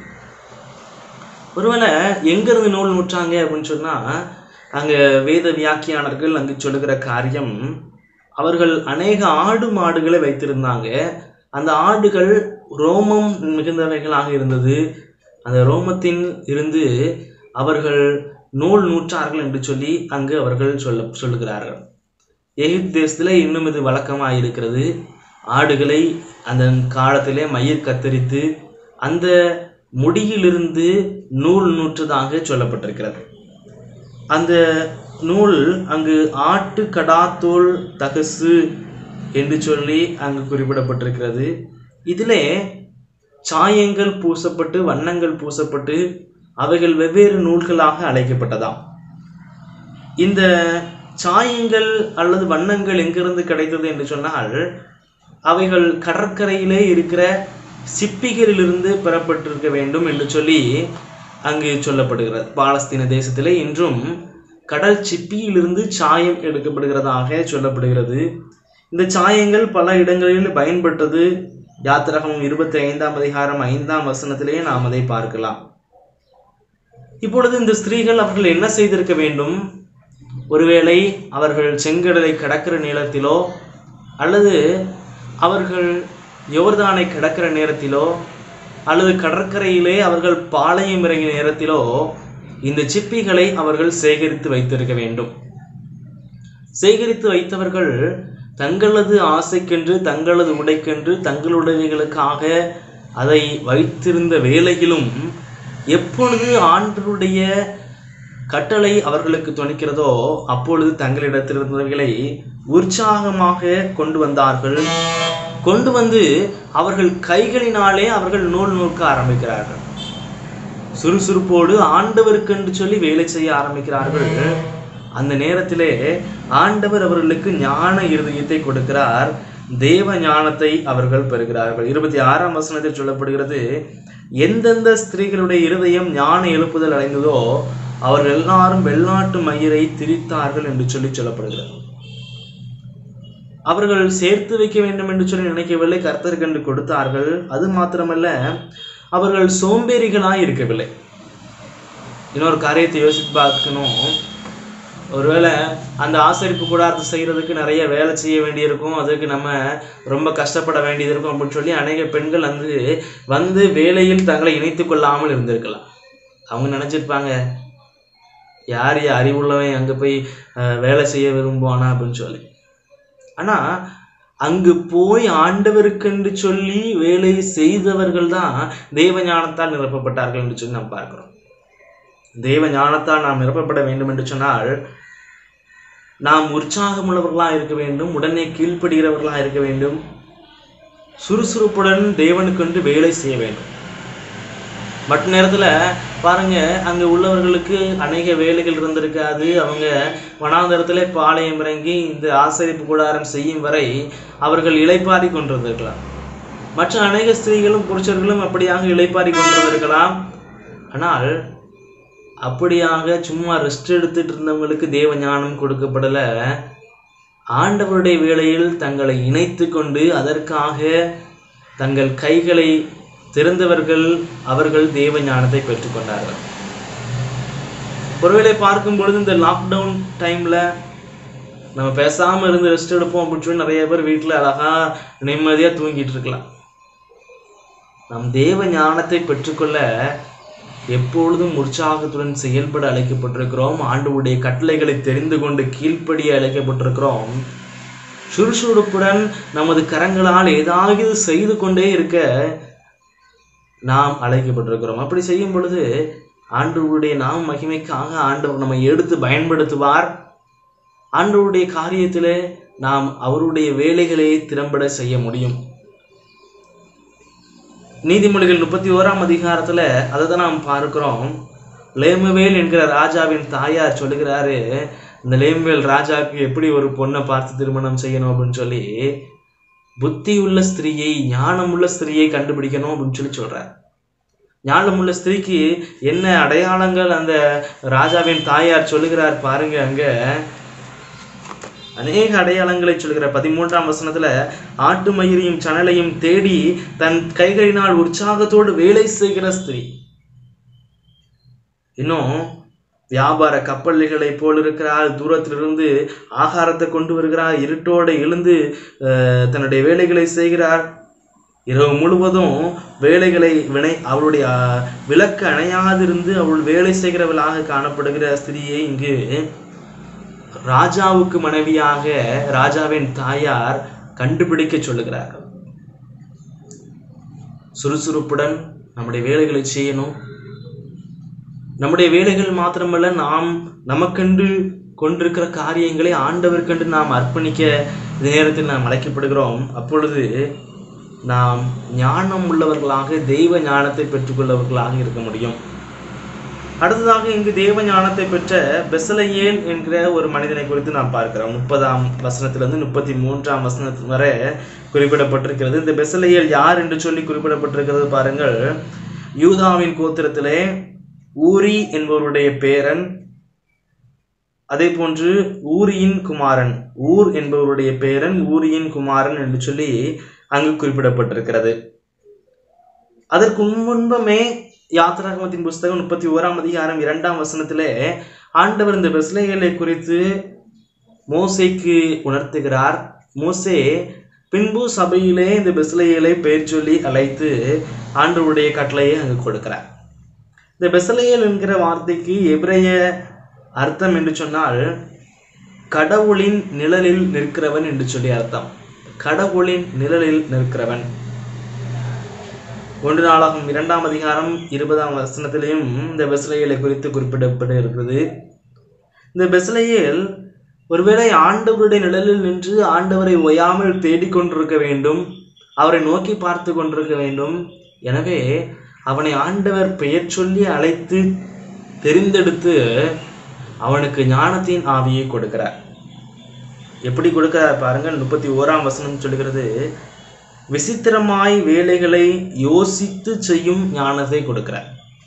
[SPEAKER 1] ஒருவேளை எங்கிருந்து நூல் நூற்றாங்க அப்படின்னு சொன்னா அங்க வேத வியாக்கியானர்கள் அங்கு சொல்லுகிற காரியம் அவர்கள் அநேக ஆடு மாடுகளை வைத்திருந்தாங்க அந்த ஆடுகள் ரோமம் மிகுந்தவைகளாக இருந்தது அந்த ரோமத்தின் இருந்து அவர்கள் நூல் நூற்றார்கள் என்று சொல்லி அங்கு அவர்கள் சொல்ல சொல்லுகிறார்கள் எகிப்து தேசத்தில் இன்னும் இது வழக்கமாக இருக்கிறது ஆடுகளை அந்த காலத்திலே மயிர் கத்தரித்து அந்த முடியிலிருந்து நூல் நூற்றதாக சொல்லப்பட்டிருக்கிறது அந்த நூல் அங்கு ஆட்டு கடாத்தோல் தகசு என்று சொல்லி அங்கு குறிப்பிடப்பட்டிருக்கிறது இதிலே சாயங்கள் பூசப்பட்டு வண்ணங்கள் பூசப்பட்டு அவைகள் வெவ்வேறு நூல்களாக அழைக்கப்பட்டதாம் இந்த சாயங்கள் அல்லது வண்ணங்கள் எங்கிருந்து கிடைத்தது என்று சொன்னால் அவைகள் கடற்கரையிலே இருக்கிற சிப்பிகளிலிருந்து பெறப்பட்டிருக்க வேண்டும் என்று சொல்லி அங்கு சொல்லப்படுகிறது பாலஸ்தீன தேசத்திலே இன்றும் கடல் சிப்பியிலிருந்து சாயம் எடுக்கப்படுகிறதாக சொல்லப்படுகிறது இந்த சாயங்கள் பல இடங்களில் பயன்பட்டது யாத்திரகம் இருபத்தி ஐந்தாம் அதிகாரம் ஐந்தாம் வசனத்திலே நாம் அதை பார்க்கலாம் இப்பொழுது இந்த ஸ்திரீகள் அவர்கள் என்ன செய்திருக்க வேண்டும் ஒருவேளை அவர்கள் செங்கடலை கடக்கிற நேரத்திலோ அல்லது அவர்கள் யோர்தானை கடக்கிற நேரத்திலோ அல்லது கடற்கரையிலே அவர்கள் பாளையம் இறங்கிய நேரத்திலோ இந்த சிப்பிகளை அவர்கள் சேகரித்து வைத்திருக்க வேண்டும் சேகரித்து வைத்தவர்கள் தங்களது ஆசைக்கென்று தங்களது உடைக்கென்று தங்களுடையவர்களுக்காக அதை வைத்திருந்த வேளையிலும் எப்பொழுது ஆண்டருடைய கட்டளை அவர்களுக்கு துணிக்கிறதோ அப்பொழுது தங்களிடத்திலிருந்தவர்களை உற்சாகமாக கொண்டு வந்தார்கள் கொண்டு வந்து அவர்கள் கைகளினாலே அவர்கள் நூல் நூற்க ஆரம்பிக்கிறார்கள் சுறுசுறுப்போடு ஆண்டவருக்கென்று சொல்லி வேலை செய்ய ஆரம்பிக்கிறார்கள் அந்த நேரத்திலே ஆண்டவர் அவர்களுக்கு ஞான இருதயத்தை கொடுக்கிறார் தேவ ஞானத்தை அவர்கள் பெறுகிறார்கள் இருபத்தி ஆறாம் வசனத்தில் சொல்லப்படுகிறது எந்தெந்த ஸ்திரீகளுடைய இருதயம் ஞான எழுப்புதல் அடைந்ததோ அவர்கள் எல்லாரும் வெள்ளாட்டு மயிரை திரித்தார்கள் என்று சொல்லி சொல்லப்படுகிறது அவர்கள் சேர்த்து வைக்க வேண்டும் என்று சொல்லி நினைக்கவில்லை கர்த்தருக்கு என்று கொடுத்தார்கள் அது மாத்திரமல்ல அவர்கள் சோம்பேறிகளாய் இருக்கவில்லை இன்னொரு காரியத்தை யோசித்து பார்க்கணும் ஒருவேளை அந்த ஆசரிப்பு கூடாரத்தை செய்கிறதுக்கு நிறைய வேலை செய்ய வேண்டியிருக்கும் அதுக்கு நம்ம ரொம்ப கஷ்டப்பட வேண்டியது இருக்கும் அப்படின்னு சொல்லி அநேக பெண்கள் வந்து வந்து வேலையில் தங்களை இணைத்து கொள்ளாமல் இருந்திருக்கலாம் அவங்க நினச்சிருப்பாங்க யார் யார் அறிவுள்ளவன் அங்கே போய் அஹ், வேலை செய்ய விரும்புவானா அப்படின்னு சொல்லி ஆனால் அங்கு போய் ஆண்டவருக்கென்று சொல்லி வேலை செய்தவர்கள் தான் தேவ ஞானத்தால் நிரப்பப்பட்டார்கள் என்று சொல்லி நாம் பார்க்கிறோம் தேவ ஞானத்தால் நாம் நிரப்பப்பட வேண்டும் என்று சொன்னால் நாம் உற்சாகமுள்ளவர்களாக இருக்க வேண்டும் உடனே கீழ்ப்படுகிறவர்களாக இருக்க வேண்டும் சுறுசுறுப்புடன் தேவனுக்கென்று வேலை செய்ய வேண்டும் மற்ற நேரத்தில் பாருங்க அங்கே உள்ளவர்களுக்கு அநேக வேலைகள் இருந்திருக்காது அவங்க வனாந்தரத்திலே பாளையம் இறங்கி இந்த ஆசரிப்பு கூடாரம் செய்யும் வரை அவர்கள் இளைப்பாரி கொண்டிருந்திருக்கலாம் மற்ற அநேக ஸ்திரீகளும் புருஷர்களும் அப்படியாக இளைப்பாரி கொண்டிருந்திருக்கலாம் ஆனால் அப்படியாக சும்மா ரெஸ்ட் எடுத்துட்டு இருந்தவங்களுக்கு தேவ ஞானம் கொடுக்கப்படலை ஆண்டவருடைய வேளையில் தங்களை இணைத்து கொண்டு அதற்காக தங்கள் கைகளை திறந்தவர்கள் அவர்கள் தேவ ஞானத்தை பெற்றுக்கொண்டார்கள் ஒருவேளை பார்க்கும் பொழுது இந்த லாக்டவுன் டைம்ல நம்ம பேசாம இருந்து ரெஸ்ட் எடுப்போம் அப்படின்னு சொல்லி நிறைய பேர் வீட்டில் அழகா நிம்மதியா தூங்கிட்டு இருக்கலாம் நாம் தேவ ஞானத்தை பெற்றுக்கொள்ள எப்பொழுதும் உற்சாகத்துடன் செயல்பட அழைக்கப்பட்டிருக்கிறோம் ஆண்டவருடைய கட்டளைகளை தெரிந்து கொண்டு கீழ்ப்படிய அழைக்கப்பட்டிருக்கிறோம் சுறுசுறுப்புடன் நமது கரங்களால் ஏதாவது செய்து கொண்டே இருக்க நாம் அழைக்கப்பட்டிருக்கிறோம் அப்படி செய்யும் பொழுது ஆண்டவருடைய நாம் மகிமைக்காக ஆண்டவர் நம்மை எடுத்து பயன்படுத்துவார் ஆண்டவருடைய காரியத்திலே நாம் அவருடைய வேலைகளை திறம்பட செய்ய முடியும் நீதிமொழிகள் முப்பத்தி ஓராம் அதிகாரத்துல அதை தான் நாம் பார்க்கிறோம் லேமுவேல் என்கிற ராஜாவின் தாயார் சொல்லுகிறாரு இந்த லேமுவேல் ராஜாவுக்கு எப்படி ஒரு பொண்ணை பார்த்து திருமணம் செய்யணும் அப்படின்னு சொல்லி புத்தி உள்ள ஸ்திரீயை ஞானமுள்ள ஸ்திரீயை கண்டுபிடிக்கணும் அப்படின்னு சொல்லி சொல்றார் ஞானமுள்ள ஸ்திரீக்கு என்ன அடையாளங்கள் அந்த ராஜாவின் தாயார் சொல்லுகிறார் பாருங்க அங்க அநேக அடையாளங்களை சொல்கிற பதிமூன்றாம் வசனத்துல ஆட்டு மயிரையும் சணலையும் தேடி தன் கைகளினால் உற்சாகத்தோடு வேலை செய்கிற ஸ்திரீ இன்னும் வியாபார கப்பல்களைப் போல் இருக்கிறாள் தூரத்திலிருந்து ஆகாரத்தை கொண்டு வருகிறார் இருட்டோடு எழுந்து அஹ், தன்னுடைய வேலைகளை செய்கிறார் இரவு முழுவதும் வேலைகளை வினை அவளுடைய அஹ், விளக்கு அணையாதிருந்து அவள் வேலை செய்கிறவளாக காணப்படுகிற ஸ்திரியை இங்கு ராஜாவுக்கு மனைவியாக ராஜாவின் தாயார் கண்டுபிடிக்க சொல்லுகிறார் சுறுசுறுப்புடன் நம்முடைய வேலைகளை செய்யணும் நம்முடைய வேலைகள் மாத்திரமல்ல நாம் நமக்கென்று கொண்டிருக்கிற காரியங்களை ஆண்டவருக்கென்று நாம் அர்ப்பணிக்க இந்த நேரத்தில் நாம் அழைக்கப்படுகிறோம் அப்பொழுது நாம் ஞானம் உள்ளவர்களாக தெய்வ ஞானத்தை பெற்றுக்கொள்ளவர்களாக இருக்க முடியும் அடுத்ததாக இங்கு தேவ ஞானத்தை பெற்ற பெசலையேல் என்கிற ஒரு மனிதனை குறித்து நாம் பார்க்கிறோம் முப்பதாம் வசனத்திலிருந்து முப்பத்தி மூன்றாம் வசனத்து வரை குறிப்பிடப்பட்டிருக்கிறது இந்த பெசலையேல் யார் என்று சொல்லி குறிப்பிடப்பட்டிருக்கிறது பாருங்கள் யூதாவின் கோத்திரத்திலே ஊரி என்பவருடைய பேரன் அதே போன்று ஊரியின் குமாரன் ஊர் என்பவருடைய பேரன் ஊரியின் குமாரன் என்று சொல்லி அங்கு குறிப்பிடப்பட்டிருக்கிறது அதற்கு முன்பமே யாத்திராகமத்தின் புஸ்தகம் முப்பத்தி ஓராம் அதிகாரம் இரண்டாம் வசனத்திலே ஆண்டவர் இந்த பெஸ்லேயலை குறித்து மோசேக்கு உணர்த்துகிறார் மோசே பின்பு சபையிலே இந்த பெஸ்லேயலை பெயர் சொல்லி அழைத்து ஆண்டவருடைய கட்டளையை அங்கு கொடுக்கிறார் இந்த பெசலேயல் என்கிற வார்த்தைக்கு எபிரைய அர்த்தம் என்று சொன்னால் கடவுளின் நிழலில் நிற்கிறவன் என்று சொல்லி அர்த்தம் கடவுளின் நிழலில் நிற்கிறவன் ஒன்று நாளாகும் இரண்டாம் அதிகாரம் இருபதாம் வசனத்திலையும் இந்த பெஸ்லேயலை குறித்து குறிப்பிடப்பட்டு இருக்கிறது இந்த பெஸ்லேயல் ஒருவேளை ஆண்டவருடைய நிழலில் நின்று ஆண்டவரை ஓயாமல் தேடிக்கொண்டிருக்க வேண்டும் அவரை நோக்கி பார்த்து கொண்டிருக்க வேண்டும் எனவே அவனை ஆண்டவர் பெயர் சொல்லி அழைத்து தெரிந்தெடுத்து அவனுக்கு ஞானத்தின் ஆவியை கொடுக்கிறார் எப்படி கொடுக்கிறார் பாருங்கள் முப்பத்தி ஓராம் வசனம் சொல்லுகிறது விசித்திரமாய் வேலைகளை யோசித்து செய்யும் ஞானத்தை கொடுக்கிறார்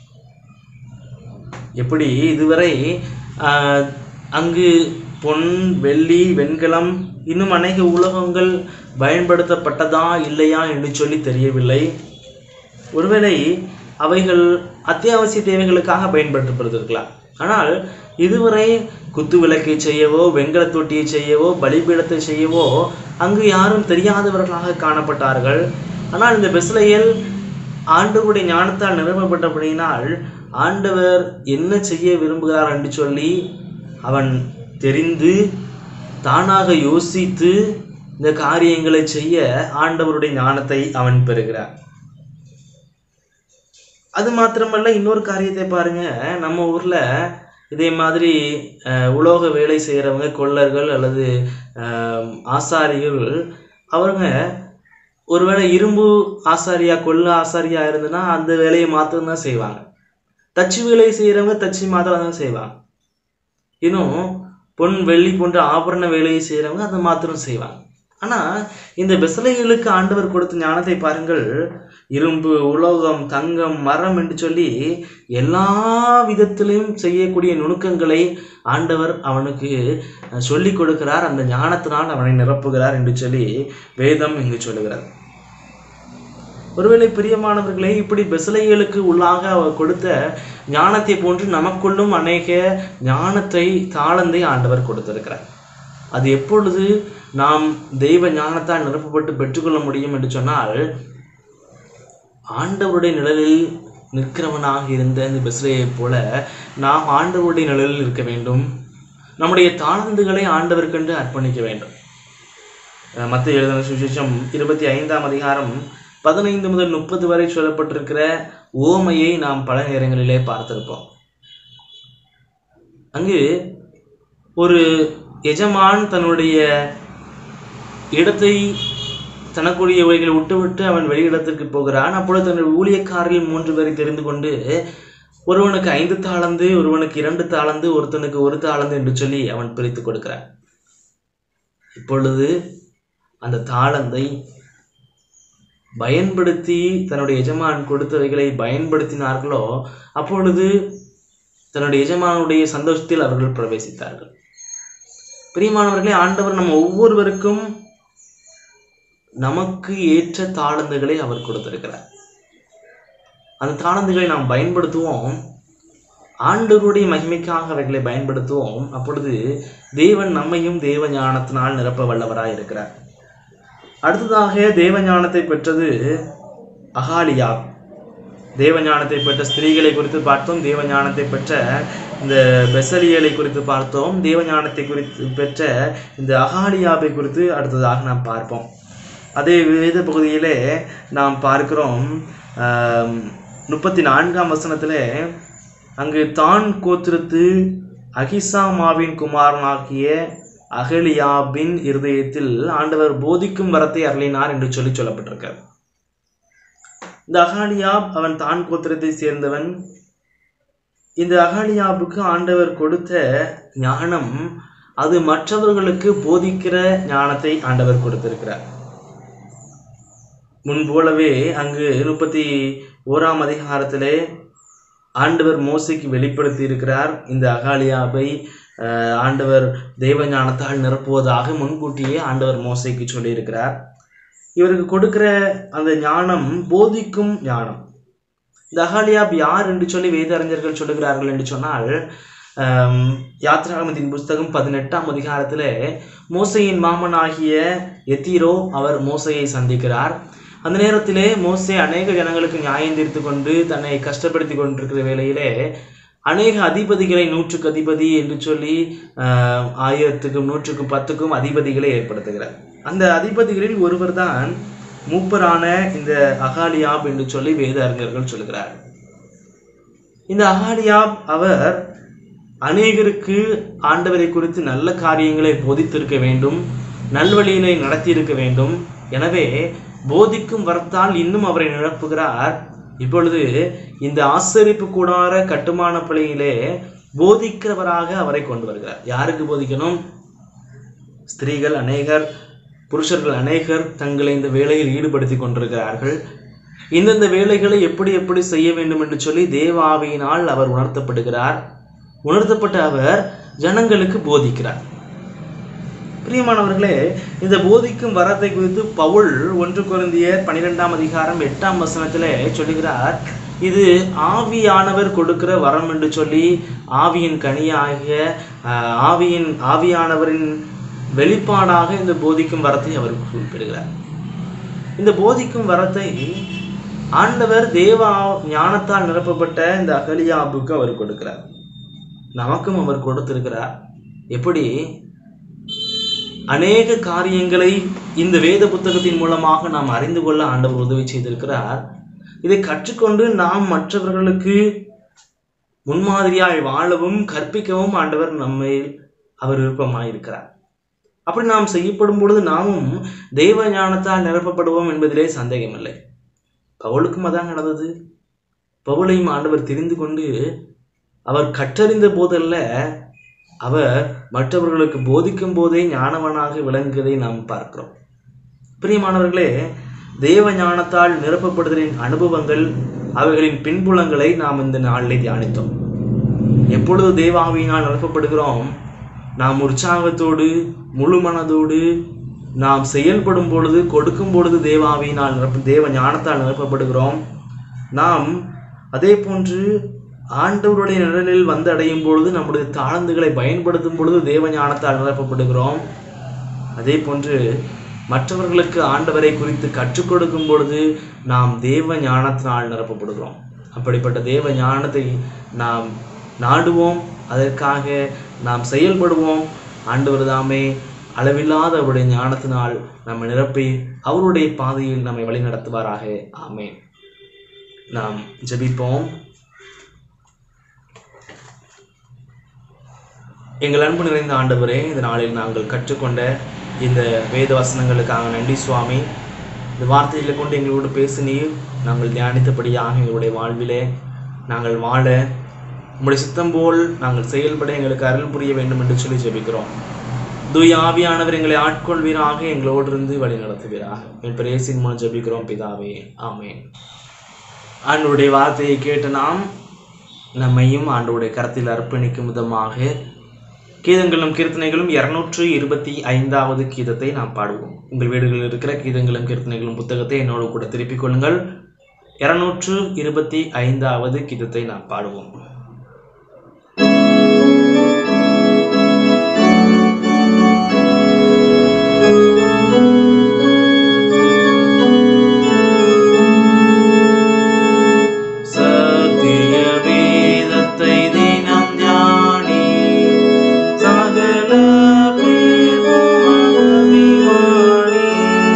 [SPEAKER 1] எப்படி இதுவரை ஆஹ், அங்கு பொன் வெள்ளி வெண்கலம் இன்னும் அநேக உலகங்கள் பயன்படுத்தப்பட்டதா இல்லையா என்று சொல்லி தெரியவில்லை ஒருவேளை அவைகள் அத்தியாவசிய தேவைகளுக்காக பயன்படுத்தப்படுத்திருக்கலாம் ஆனால் இதுவரை குத்து விளக்கை செய்யவோ வெண்கல தொட்டியை செய்யவோ பலிபீடத்தை செய்யவோ அங்கு யாரும் தெரியாதவர்களாக காணப்பட்டார்கள் ஆனால் இந்த பெஸ்லையில் ஆண்டவருடைய ஞானத்தால் நிரப்பப்பட்டபடியினால் ஆண்டவர் என்ன செய்ய விரும்புகிறார் என்று சொல்லி அவன் தெரிந்து தானாக யோசித்து இந்த காரியங்களை செய்ய ஆண்டவருடைய ஞானத்தை அவன் பெறுகிறார் அது மாத்திரமல்ல இன்னொரு காரியத்தை பாருங்க நம்ம ஊர்ல இதே மாதிரி அஹ், உலோக வேலை செய்கிறவங்க கொள்ளர்கள் அல்லது அஹ், ஆசாரிகள் அவங்க ஒருவேளை இரும்பு ஆசாரியா கொள்ள ஆசாரியா இருந்ததுன்னா அந்த வேலையை மாத்திரம் தான் செய்வாங்க தச்சு வேலை செய்கிறவங்க தச்சு மாத்திரம் தான் செய்வாங்க இன்னும் பொன் வெள்ளி போன்ற ஆபரண வேலையை செய்கிறவங்க அதை மாத்திரம் செய்வாங்க ஆனால் இந்த பெசலைகளுக்கு ஆண்டவர் கொடுத்த ஞானத்தை பாருங்கள் இரும்பு உலோகம் தங்கம் மரம் என்று சொல்லி எல்லா விதத்திலும் செய்யக்கூடிய நுணுக்கங்களை ஆண்டவர் அவனுக்கு சொல்லி கொடுக்கிறார் அந்த ஞானத்தினால் அவனை நிரப்புகிறார் என்று சொல்லி வேதம் இங்கு சொல்லுகிறது ஒருவேளை பிரியமானவர்களே இப்படி பெசலைகளுக்கு உள்ளாக அவர் கொடுத்த ஞானத்தை போன்று நமக்குள்ளும் அநேக ஞானத்தை தாளந்தை ஆண்டவர் கொடுத்திருக்கிறார் அது எப்பொழுது நாம் தெய்வ ஞானத்தால் நிரப்பப்பட்டு பெற்றுக்கொள்ள முடியும் என்று சொன்னால் ஆண்டவருடைய நிழலில் நிற்கிறவனாக இருந்த இந்த பெஸ்லையைப் போல நாம் ஆண்டவருடைய நிழலில் இருக்க வேண்டும் நம்முடைய தாளந்துகளை ஆண்டவருக்கென்று அர்ப்பணிக்க வேண்டும் மத்திய எழுதின சுவிசேஷம் இருபத்தி ஐந்தாம் அதிகாரம் பதினைந்து முதல் முப்பது வரை சொல்லப்பட்டிருக்கிற ஓமையை நாம் பல நேரங்களிலே பார்த்திருப்போம் அங்கு ஒரு எஜமான் தன்னுடைய இடத்தை தனக்குரியவைகளை விட்டுவிட்டு அவன் வெளியிடத்திற்கு போகிறான் அப்பொழுது தன்னுடைய ஊழியக்காரில் மூன்று பேரை தெரிந்து கொண்டு ஒருவனுக்கு ஐந்து தாளந்து ஒருவனுக்கு இரண்டு தாளந்து ஒருத்தனுக்கு ஒரு தாளந்து என்று சொல்லி அவன் பிரித்து கொடுக்கிறான் இப்பொழுது அந்த தாளந்தை பயன்படுத்தி தன்னுடைய எஜமான் கொடுத்தவைகளை பயன்படுத்தினார்களோ அப்பொழுது தன்னுடைய எஜமானுடைய சந்தோஷத்தில் அவர்கள் பிரவேசித்தார்கள் பிரியமானவர்களே ஆண்டவர் நம்ம ஒவ்வொருவருக்கும் நமக்கு ஏற்ற தாளந்துகளை அவர் கொடுத்திருக்கிறார் அந்த தாளந்துகளை நாம் பயன்படுத்துவோம் ஆண்டவருடைய மகிமைக்காக அவைகளை பயன்படுத்துவோம் அப்பொழுது தேவன் நம்மையும் தேவ ஞானத்தினால் நிரப்ப வல்லவராய் இருக்கிறார் அடுத்ததாக தேவ ஞானத்தை பெற்றது அகாலியா தேவ ஞானத்தை பெற்ற ஸ்திரீகளை குறித்து பார்த்தோம் தேவ ஞானத்தை பெற்ற இந்த பெசலியலை குறித்து பார்த்தோம் தேவ ஞானத்தை குறித்து பெற்ற இந்த அகாலியாவை குறித்து அடுத்ததாக நாம் பார்ப்போம் அதே வேத பகுதியிலே நாம் பார்க்கிறோம் ஆம், முப்பத்தி நான்காம் வசனத்திலே அங்கு தான் கோத்திரத்து அகிசாமாவின் குமாரனாகிய அகலியாபின் இருதயத்தில் ஆண்டவர் போதிக்கும் வரத்தை அருளினார் என்று சொல்லி சொல்லப்பட்டிருக்கார் இந்த அகாலியாப் அவன் தான் கோத்திரத்தை சேர்ந்தவன் இந்த அகாலியாபுக்கு ஆண்டவர் கொடுத்த ஞானம் அது மற்றவர்களுக்கு போதிக்கிற ஞானத்தை ஆண்டவர் கொடுத்திருக்கிறார் முன்போலவே அங்கு முப்பத்தி ஓராம் அதிகாரத்திலே ஆண்டவர் மோசைக்கு வெளிப்படுத்தி இருக்கிறார் இந்த அகாலியாபை அஹ், ஆண்டவர் தெய்வ ஞானத்தால் நிரப்புவதாக முன்கூட்டியே ஆண்டவர் மோசைக்கு சொல்லியிருக்கிறார் இவருக்கு கொடுக்கிற அந்த ஞானம் போதிக்கும் ஞானம் இந்த அகாலியாப் யார் என்று சொல்லி வேதறிஞர்கள் சொல்லுகிறார்கள் என்று சொன்னால் ஆம், யாத்ராகமத்தின் புஸ்தகம் பதினெட்டாம் அதிகாரத்தில் மோசையின் மாமனாகிய எத்தீரோ அவர் மோசையை சந்திக்கிறார் அந்த நேரத்திலே மோசே அநேக ஜனங்களுக்கு நியாயம் தீர்த்து கொண்டு தன்னை கஷ்டப்படுத்தி கொண்டிருக்கிற வேளையிலே அநேக அதிபதிகளை நூற்றுக்கு அதிபதி என்று சொல்லி ஆஹ், ஆயிரத்துக்கும் நூற்றுக்கும் பத்துக்கும் அதிபதிகளை ஏற்படுத்துகிறார் அந்த அதிபதிகளில் ஒருவர் தான் மூப்பரான இந்த அகாலியாப் என்று சொல்லி வேத அறிஞர்கள் சொல்கிறார் இந்த அகாலியாப் அவர் அநேகருக்கு ஆண்டவரை குறித்து நல்ல காரியங்களை போதித்திருக்க வேண்டும் நல்வழியினை நடத்தியிருக்க வேண்டும் எனவே போதிக்கும் வரத்தால் இன்னும் அவரை நிரப்புகிறார் இப்பொழுது இந்த ஆசரிப்பு கூடார கட்டுமான பள்ளியிலே போதிக்கிறவராக அவரை கொண்டு வருகிறார் யாருக்கு போதிக்கணும் ஸ்திரீகள் அநேகர் புருஷர்கள் அநேகர் தங்களை இந்த வேலையில் ஈடுபடுத்தி கொண்டிருக்கிறார்கள் இந்தந்த வேலைகளை எப்படி எப்படி செய்ய வேண்டும் என்று சொல்லி தேவ ஆவியினால் அவர் உணர்த்தப்படுகிறார் உணர்த்தப்பட்ட அவர் ஜனங்களுக்கு போதிக்கிறார் பிரியமானவர்களே இந்த போதிக்கும் வரத்தை குறித்து பவுல் ஒன்று குருந்தியர் பன்னிரெண்டாம் அதிகாரம் எட்டாம் வசனத்திலே சொல்லுகிறார் இது ஆவியானவர் கொடுக்கிற வரம் என்று சொல்லி ஆவியின் கனியாகிய ஆஹ், ஆவியின் ஆவியானவரின் வெளிப்பாடாக இந்த போதிக்கும் வரத்தை அவர் குறிப்பிடுகிறார் இந்த போதிக்கும் வரத்தை ஆண்டவர் தேவ ஆ- ஞானத்தால் நிரப்பப்பட்ட இந்த அகலியாபுக்கு அவர் கொடுக்கிறார் நமக்கும் அவர் கொடுத்திருக்கிறார் எப்படி அநேக காரியங்களை இந்த வேத புத்தகத்தின் மூலமாக நாம் அறிந்து கொள்ள ஆண்டவர் உதவி செய்திருக்கிறார் இதை கற்றுக்கொண்டு நாம் மற்றவர்களுக்கு முன்மாதிரியாய் வாழவும் கற்பிக்கவும் ஆண்டவர் நம்மை அவர் விருப்பமாயிருக்கிறார் அப்படி நாம் செய்யப்படும் பொழுது நாமும் தெய்வ ஞானத்தால் நிரப்பப்படுவோம் என்பதிலே சந்தேகமில்லை பவுலுக்கும் அதான் நடந்தது பவுலையும் ஆண்டவர் தெரிந்து கொண்டு அவர் கற்றறிந்த போதல்ல அவர் மற்றவர்களுக்கு போதிக்கும் போதே ஞானவனாக விளங்குவதை நாம் பார்க்கிறோம் பிரியமானவர்களே தேவ ஞானத்தால் நிரப்பப்படுதலின் அனுபவங்கள் அவைகளின் பின்புலங்களை நாம் இந்த நாளிலே தியானித்தோம் எப்பொழுது தேவாவியினால் நிரப்பப்படுகிறோம் நாம் உற்சாகத்தோடு முழு மனதோடு நாம் செயல்படும் பொழுது கொடுக்கும் பொழுது தேவாவியினால் நிரப்ப தேவ ஞானத்தால் நிரப்பப்படுகிறோம் நாம் அதே போன்று ஆண்டவருடைய நிழலில் வந்து அடையும் பொழுது நம்முடைய தாளந்துகளை பயன்படுத்தும் பொழுது தேவ ஞானத்தால் நிரப்பப்படுகிறோம் அதே போன்று மற்றவர்களுக்கு ஆண்டவரை குறித்து கற்றுக் கொடுக்கும் பொழுது நாம் தேவ ஞானத்தினால் நிரப்பப்படுகிறோம் அப்படிப்பட்ட தேவ ஞானத்தை நாம் நாடுவோம் அதற்காக நாம் செயல்படுவோம் ஆண்டவர் தாமே அளவில்லாத அவருடைய ஞானத்தினால் நம்ம நிரப்பி அவருடைய பாதையில் நம்மை வழிநடத்துவாராக ஆமென் நாம் ஜெபிப்போம் எங்கள் அன்பு நிறைந்த ஆண்டவரே இந்த நாளில் நாங்கள் கற்றுக்கொண்ட இந்த வேத வசனங்களுக்காக நன்றி சுவாமி இந்த வார்த்தைகளை கொண்டு எங்களோடு பேசினீர் நாங்கள் தியானித்தபடியாக எங்களுடைய வாழ்விலே நாங்கள் வாழ உம்முடைய சித்தம் போல் நாங்கள் செயல்பட எங்களுக்கு அருள் புரிய வேண்டும் என்று சொல்லி ஜெபிக்கிறோம் தூய ஆவியானவர் எங்களை ஆட்கொள்வீராக எங்களோடு இருந்து வழி நடத்துவீராக என் பிரேசின் மூலம் ஜெபிக்கிறோம் பிதாவே ஆமென் ஆண்டவருடைய வார்த்தையை கேட்ட நாம் நம்மையும் ஆண்டவருடைய கரத்தில் அர்ப்பணிக்கும் விதமாக கீதங்களும் கீர்த்தனைகளும் இருநூற்று இருபத்தி ஐந்தாவது கீதத்தை நாம் பாடுவோம் உங்கள் வீடுகளில் இருக்கிற கீதங்களும் கீர்த்தனைகளும் புத்தகத்தை என்னோடு கூட திருப்பிக் கொள்ளுங்கள் இருநூற்று இருபத்தி ஐந்தாவது கீதத்தை நாம் பாடுவோம் சத்திய வேதத்தை தினம் தியானி சகல பேர்வும் அபிமானி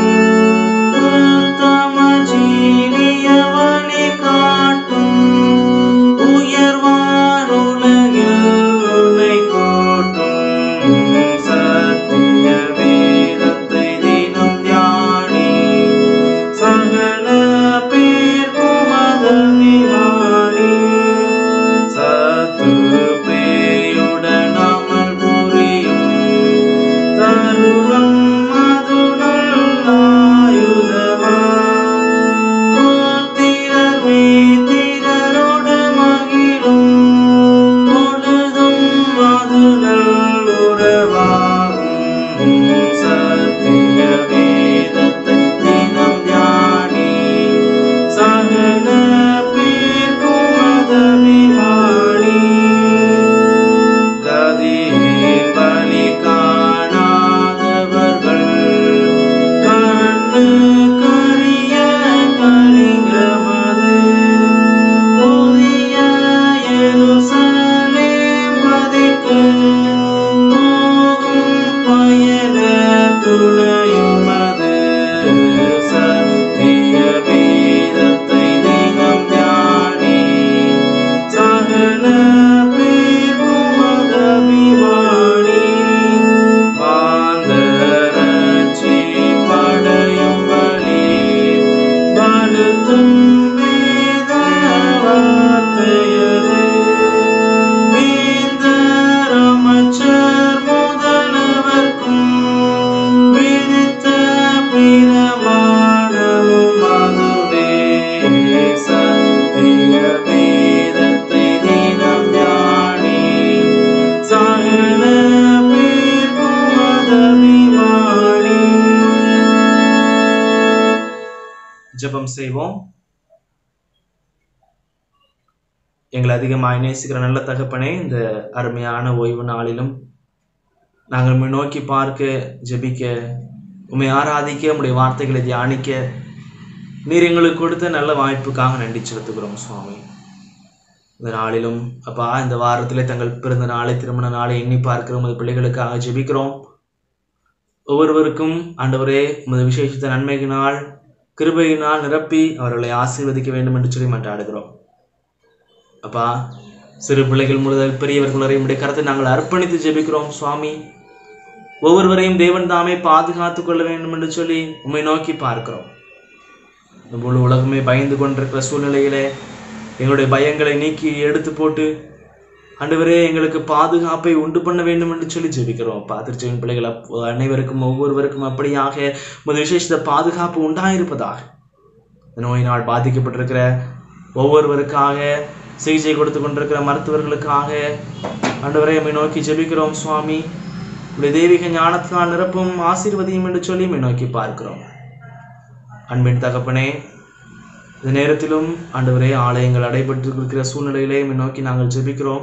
[SPEAKER 1] உத்தம ஜீவிய வழி காட்டும் உயர்வான உலகில் உன்னை கூட்டும் சத்திய வேதத்தை தினம் தியானி சகல பேர்க்கும் அதனிவாணி சத்து பேயுடன் அமல் புரியும் தருணம் அது நல்லாயுதமா புத்திரர் மீத்திரரோடு மகிழும் பொழுதும் அது நல்லுறவா ஜெபம் செய்வோம் எங்களை அதிகமாக நேசிக்கிற நல்ல தகப்பனே இந்த அருமையான ஓய்வு நாளிலும் நாங்கள் உம்மை நோக்கி பார்க்க ஜெபிக்க உம்மை ஆராதிக்க உம்முடைய வார்த்தைகளை தியானிக்க நீர் எங்களுக்கு கொடுத்த நல்ல வாய்ப்புக்காக நன்றி செலுத்துகிறோம் சுவாமி இந்த நாளிலும் அப்பா இந்த வாரத்திலே தங்கள் பிறந்த நாளை திருமண நாளை எண்ணி பார்க்கிற உமது பிள்ளைகளுக்காக ஜெபிக்கிறோம் ஒவ்வொருவருக்கும் ஆண்டவரே உமது விசேஷித்த நன்மையினால் கிருபையினால் நிரப்பி அவர்களை ஆசீர்வதிக்க வேண்டும் என்று சொல்லி மன்றாடுகிறோம் அப்பா சிறு பிள்ளைகள் முதல் பெரியவர்கள் வரை உடைய கருத்தை நாங்கள் அர்ப்பணித்து ஜெபிக்கிறோம் சுவாமி ஒவ்வொருவரையும் தேவன் தாமே பாதுகாத்துக் கொள்ள வேண்டும் என்று சொல்லி உம்மை நோக்கி பார்க்கிறோம் இந்த முழு உலகமே பயந்து கொண்டிருக்கிற சூழ்நிலையிலே எங்களுடைய பயங்களை நீக்கி எடுத்து போட்டு ஆண்டவரே எங்களுக்கு பாதுகாப்பை உண்டு பண்ண வேண்டும் என்று சொல்லி ஜெபிக்கிறோம் பாத்திருச்சியின் பிள்ளைகள் அப்- அனைவருக்கும் ஒவ்வொருவருக்கும் அப்படியாக உமது விசேஷித்த பாதுகாப்பு உண்டாயிருப்பதாக இந்த நோயினால் பாதிக்கப்பட்டிருக்கிற ஒவ்வொருவருக்காக சிகிச்சை கொடுத்து கொண்டிருக்கிற மருத்துவர்களுக்காக ஆண்டவரை நம்மை நோக்கி ஜெபிக்கிறோம் சுவாமி உடைய தெய்வீக ஞானத்தினால் நிரப்பும் ஆசீர்வதியும் என்று சொல்லி நம்மை நோக்கி பார்க்கிறோம் அன்பின் தகப்பனே இந்த நேரத்திலும் ஆண்டவரே ஆலயங்கள் அடைபட்டு இருக்கிற சூழ்நிலையிலே நம்மை நோக்கி நாங்கள் ஜெபிக்கிறோம்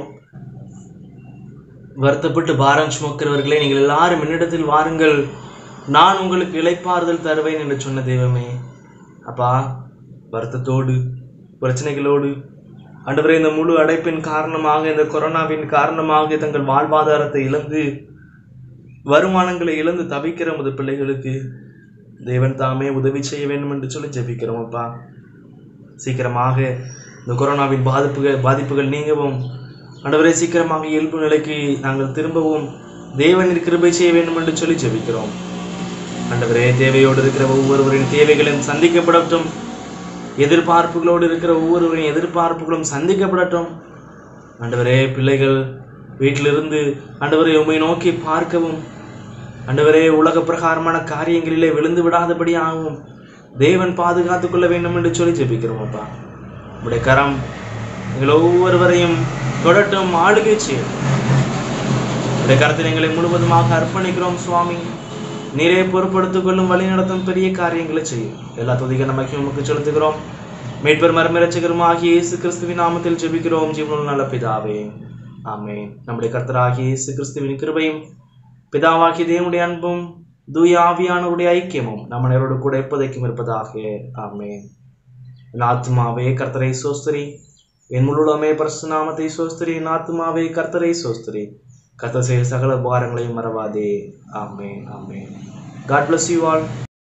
[SPEAKER 1] வருத்தப்பட்டு பாரம் சுமக்கிறவர்களே நீங்கள் எல்லாரும் என்னிடத்தில் வாருங்கள் நான் உங்களுக்கு இளைப்பாறுதல் தருவேன் என்று சொன்ன தெய்வமே அப்பா வருத்தத்தோடு பிரச்சனைகளோடு ஆண்டவரே இந்த முழு அடைப்பின் காரணமாக இந்த கொரோனாவின் காரணமாக தங்கள் வாழ்வாதாரத்தை இழந்து வருமானங்களை இழந்து தவிக்கிற உமது பிள்ளைகளுக்கு தேவன் தாமே உதவி செய்ய வேண்டும் என்று சொல்லி ஜெபிக்கிறோம் அப்பா சீக்கிரமாக இந்த கொரோனாவின் பாதிப்புகள் பாதிப்புகள் நீங்கவும் ஆண்டவரே சீக்கிரமாக இயல்பு நிலைக்கு நாங்கள் திரும்பவும் தேவனின் கிருபை செய்ய வேண்டும் என்று சொல்லி ஜெபிக்கிறோம் ஆண்டவரே தேவையோடு இருக்கிற ஒவ்வொருவரின் தேவைகளும் சந்திக்கப்படட்டும் எதிர்பார்ப்புகளோடு இருக்கிற ஒவ்வொருவரின் எதிர்பார்ப்புகளும் சந்திக்கப்படட்டும் ஆண்டவரே பிள்ளைகள் வீட்டிலிருந்து ஆண்டவரை உம்மை நோக்கி பார்க்கவும் ஆண்டவரே உலக பிரகாரமான காரியங்களிலே விழுந்து விடாதபடி ஆகும் தேவன் பாதுகாத்துக் கொள்ள வேண்டும் என்று சொல்லி ஜெபிக்கிறோம் அப்பா உடைய கரம் எங்கள் ஒவ்வொருவரையும் தொடட்டும் ஆளுகை செய்யும் உடைய கரத்தில் எங்களை முழுவதுமாக அர்ப்பணிக்கிறோம் சுவாமி நீரே பொறுப்படுத்திக் கொள்ளும் வழி நடத்தும் பெரிய காரியங்களை செய்யும் எல்லா துதிக நமக்கு உமக்கு செலுத்துகிறோம் மீட்பர் மரமிரட்சகரும் ஆகிய இயேசு கிறிஸ்துவின் நாமத்தில் ஜெபிக்கிறோம் ஜீவனுள்ள நல்ல பிதாவே ஆமென் நம்முடைய கர்த்தராகிய இயேசு கிறிஸ்துவின் கிருபையும் பிதாவாகிய தேவனுடைய அன்பும் தூய ஆவியானவருடைய ஐக்கியமும் நம்ம நேரோடு கூட எப்போதைக்கும் இருப்பதாக ஆமென் என் ஆத்மாவே கர்த்தரை சோஸ்திரி என் முழுமே பரசுநாமத்தை சோஸ்திரி என் ஆத்மாவே கர்த்தரை சோஸ்திரி கர்த்தர் செய்த சகல உபகாரங்களையும் மறவாதே ஆமென் ஆமென் காட் bless யூ ஆல்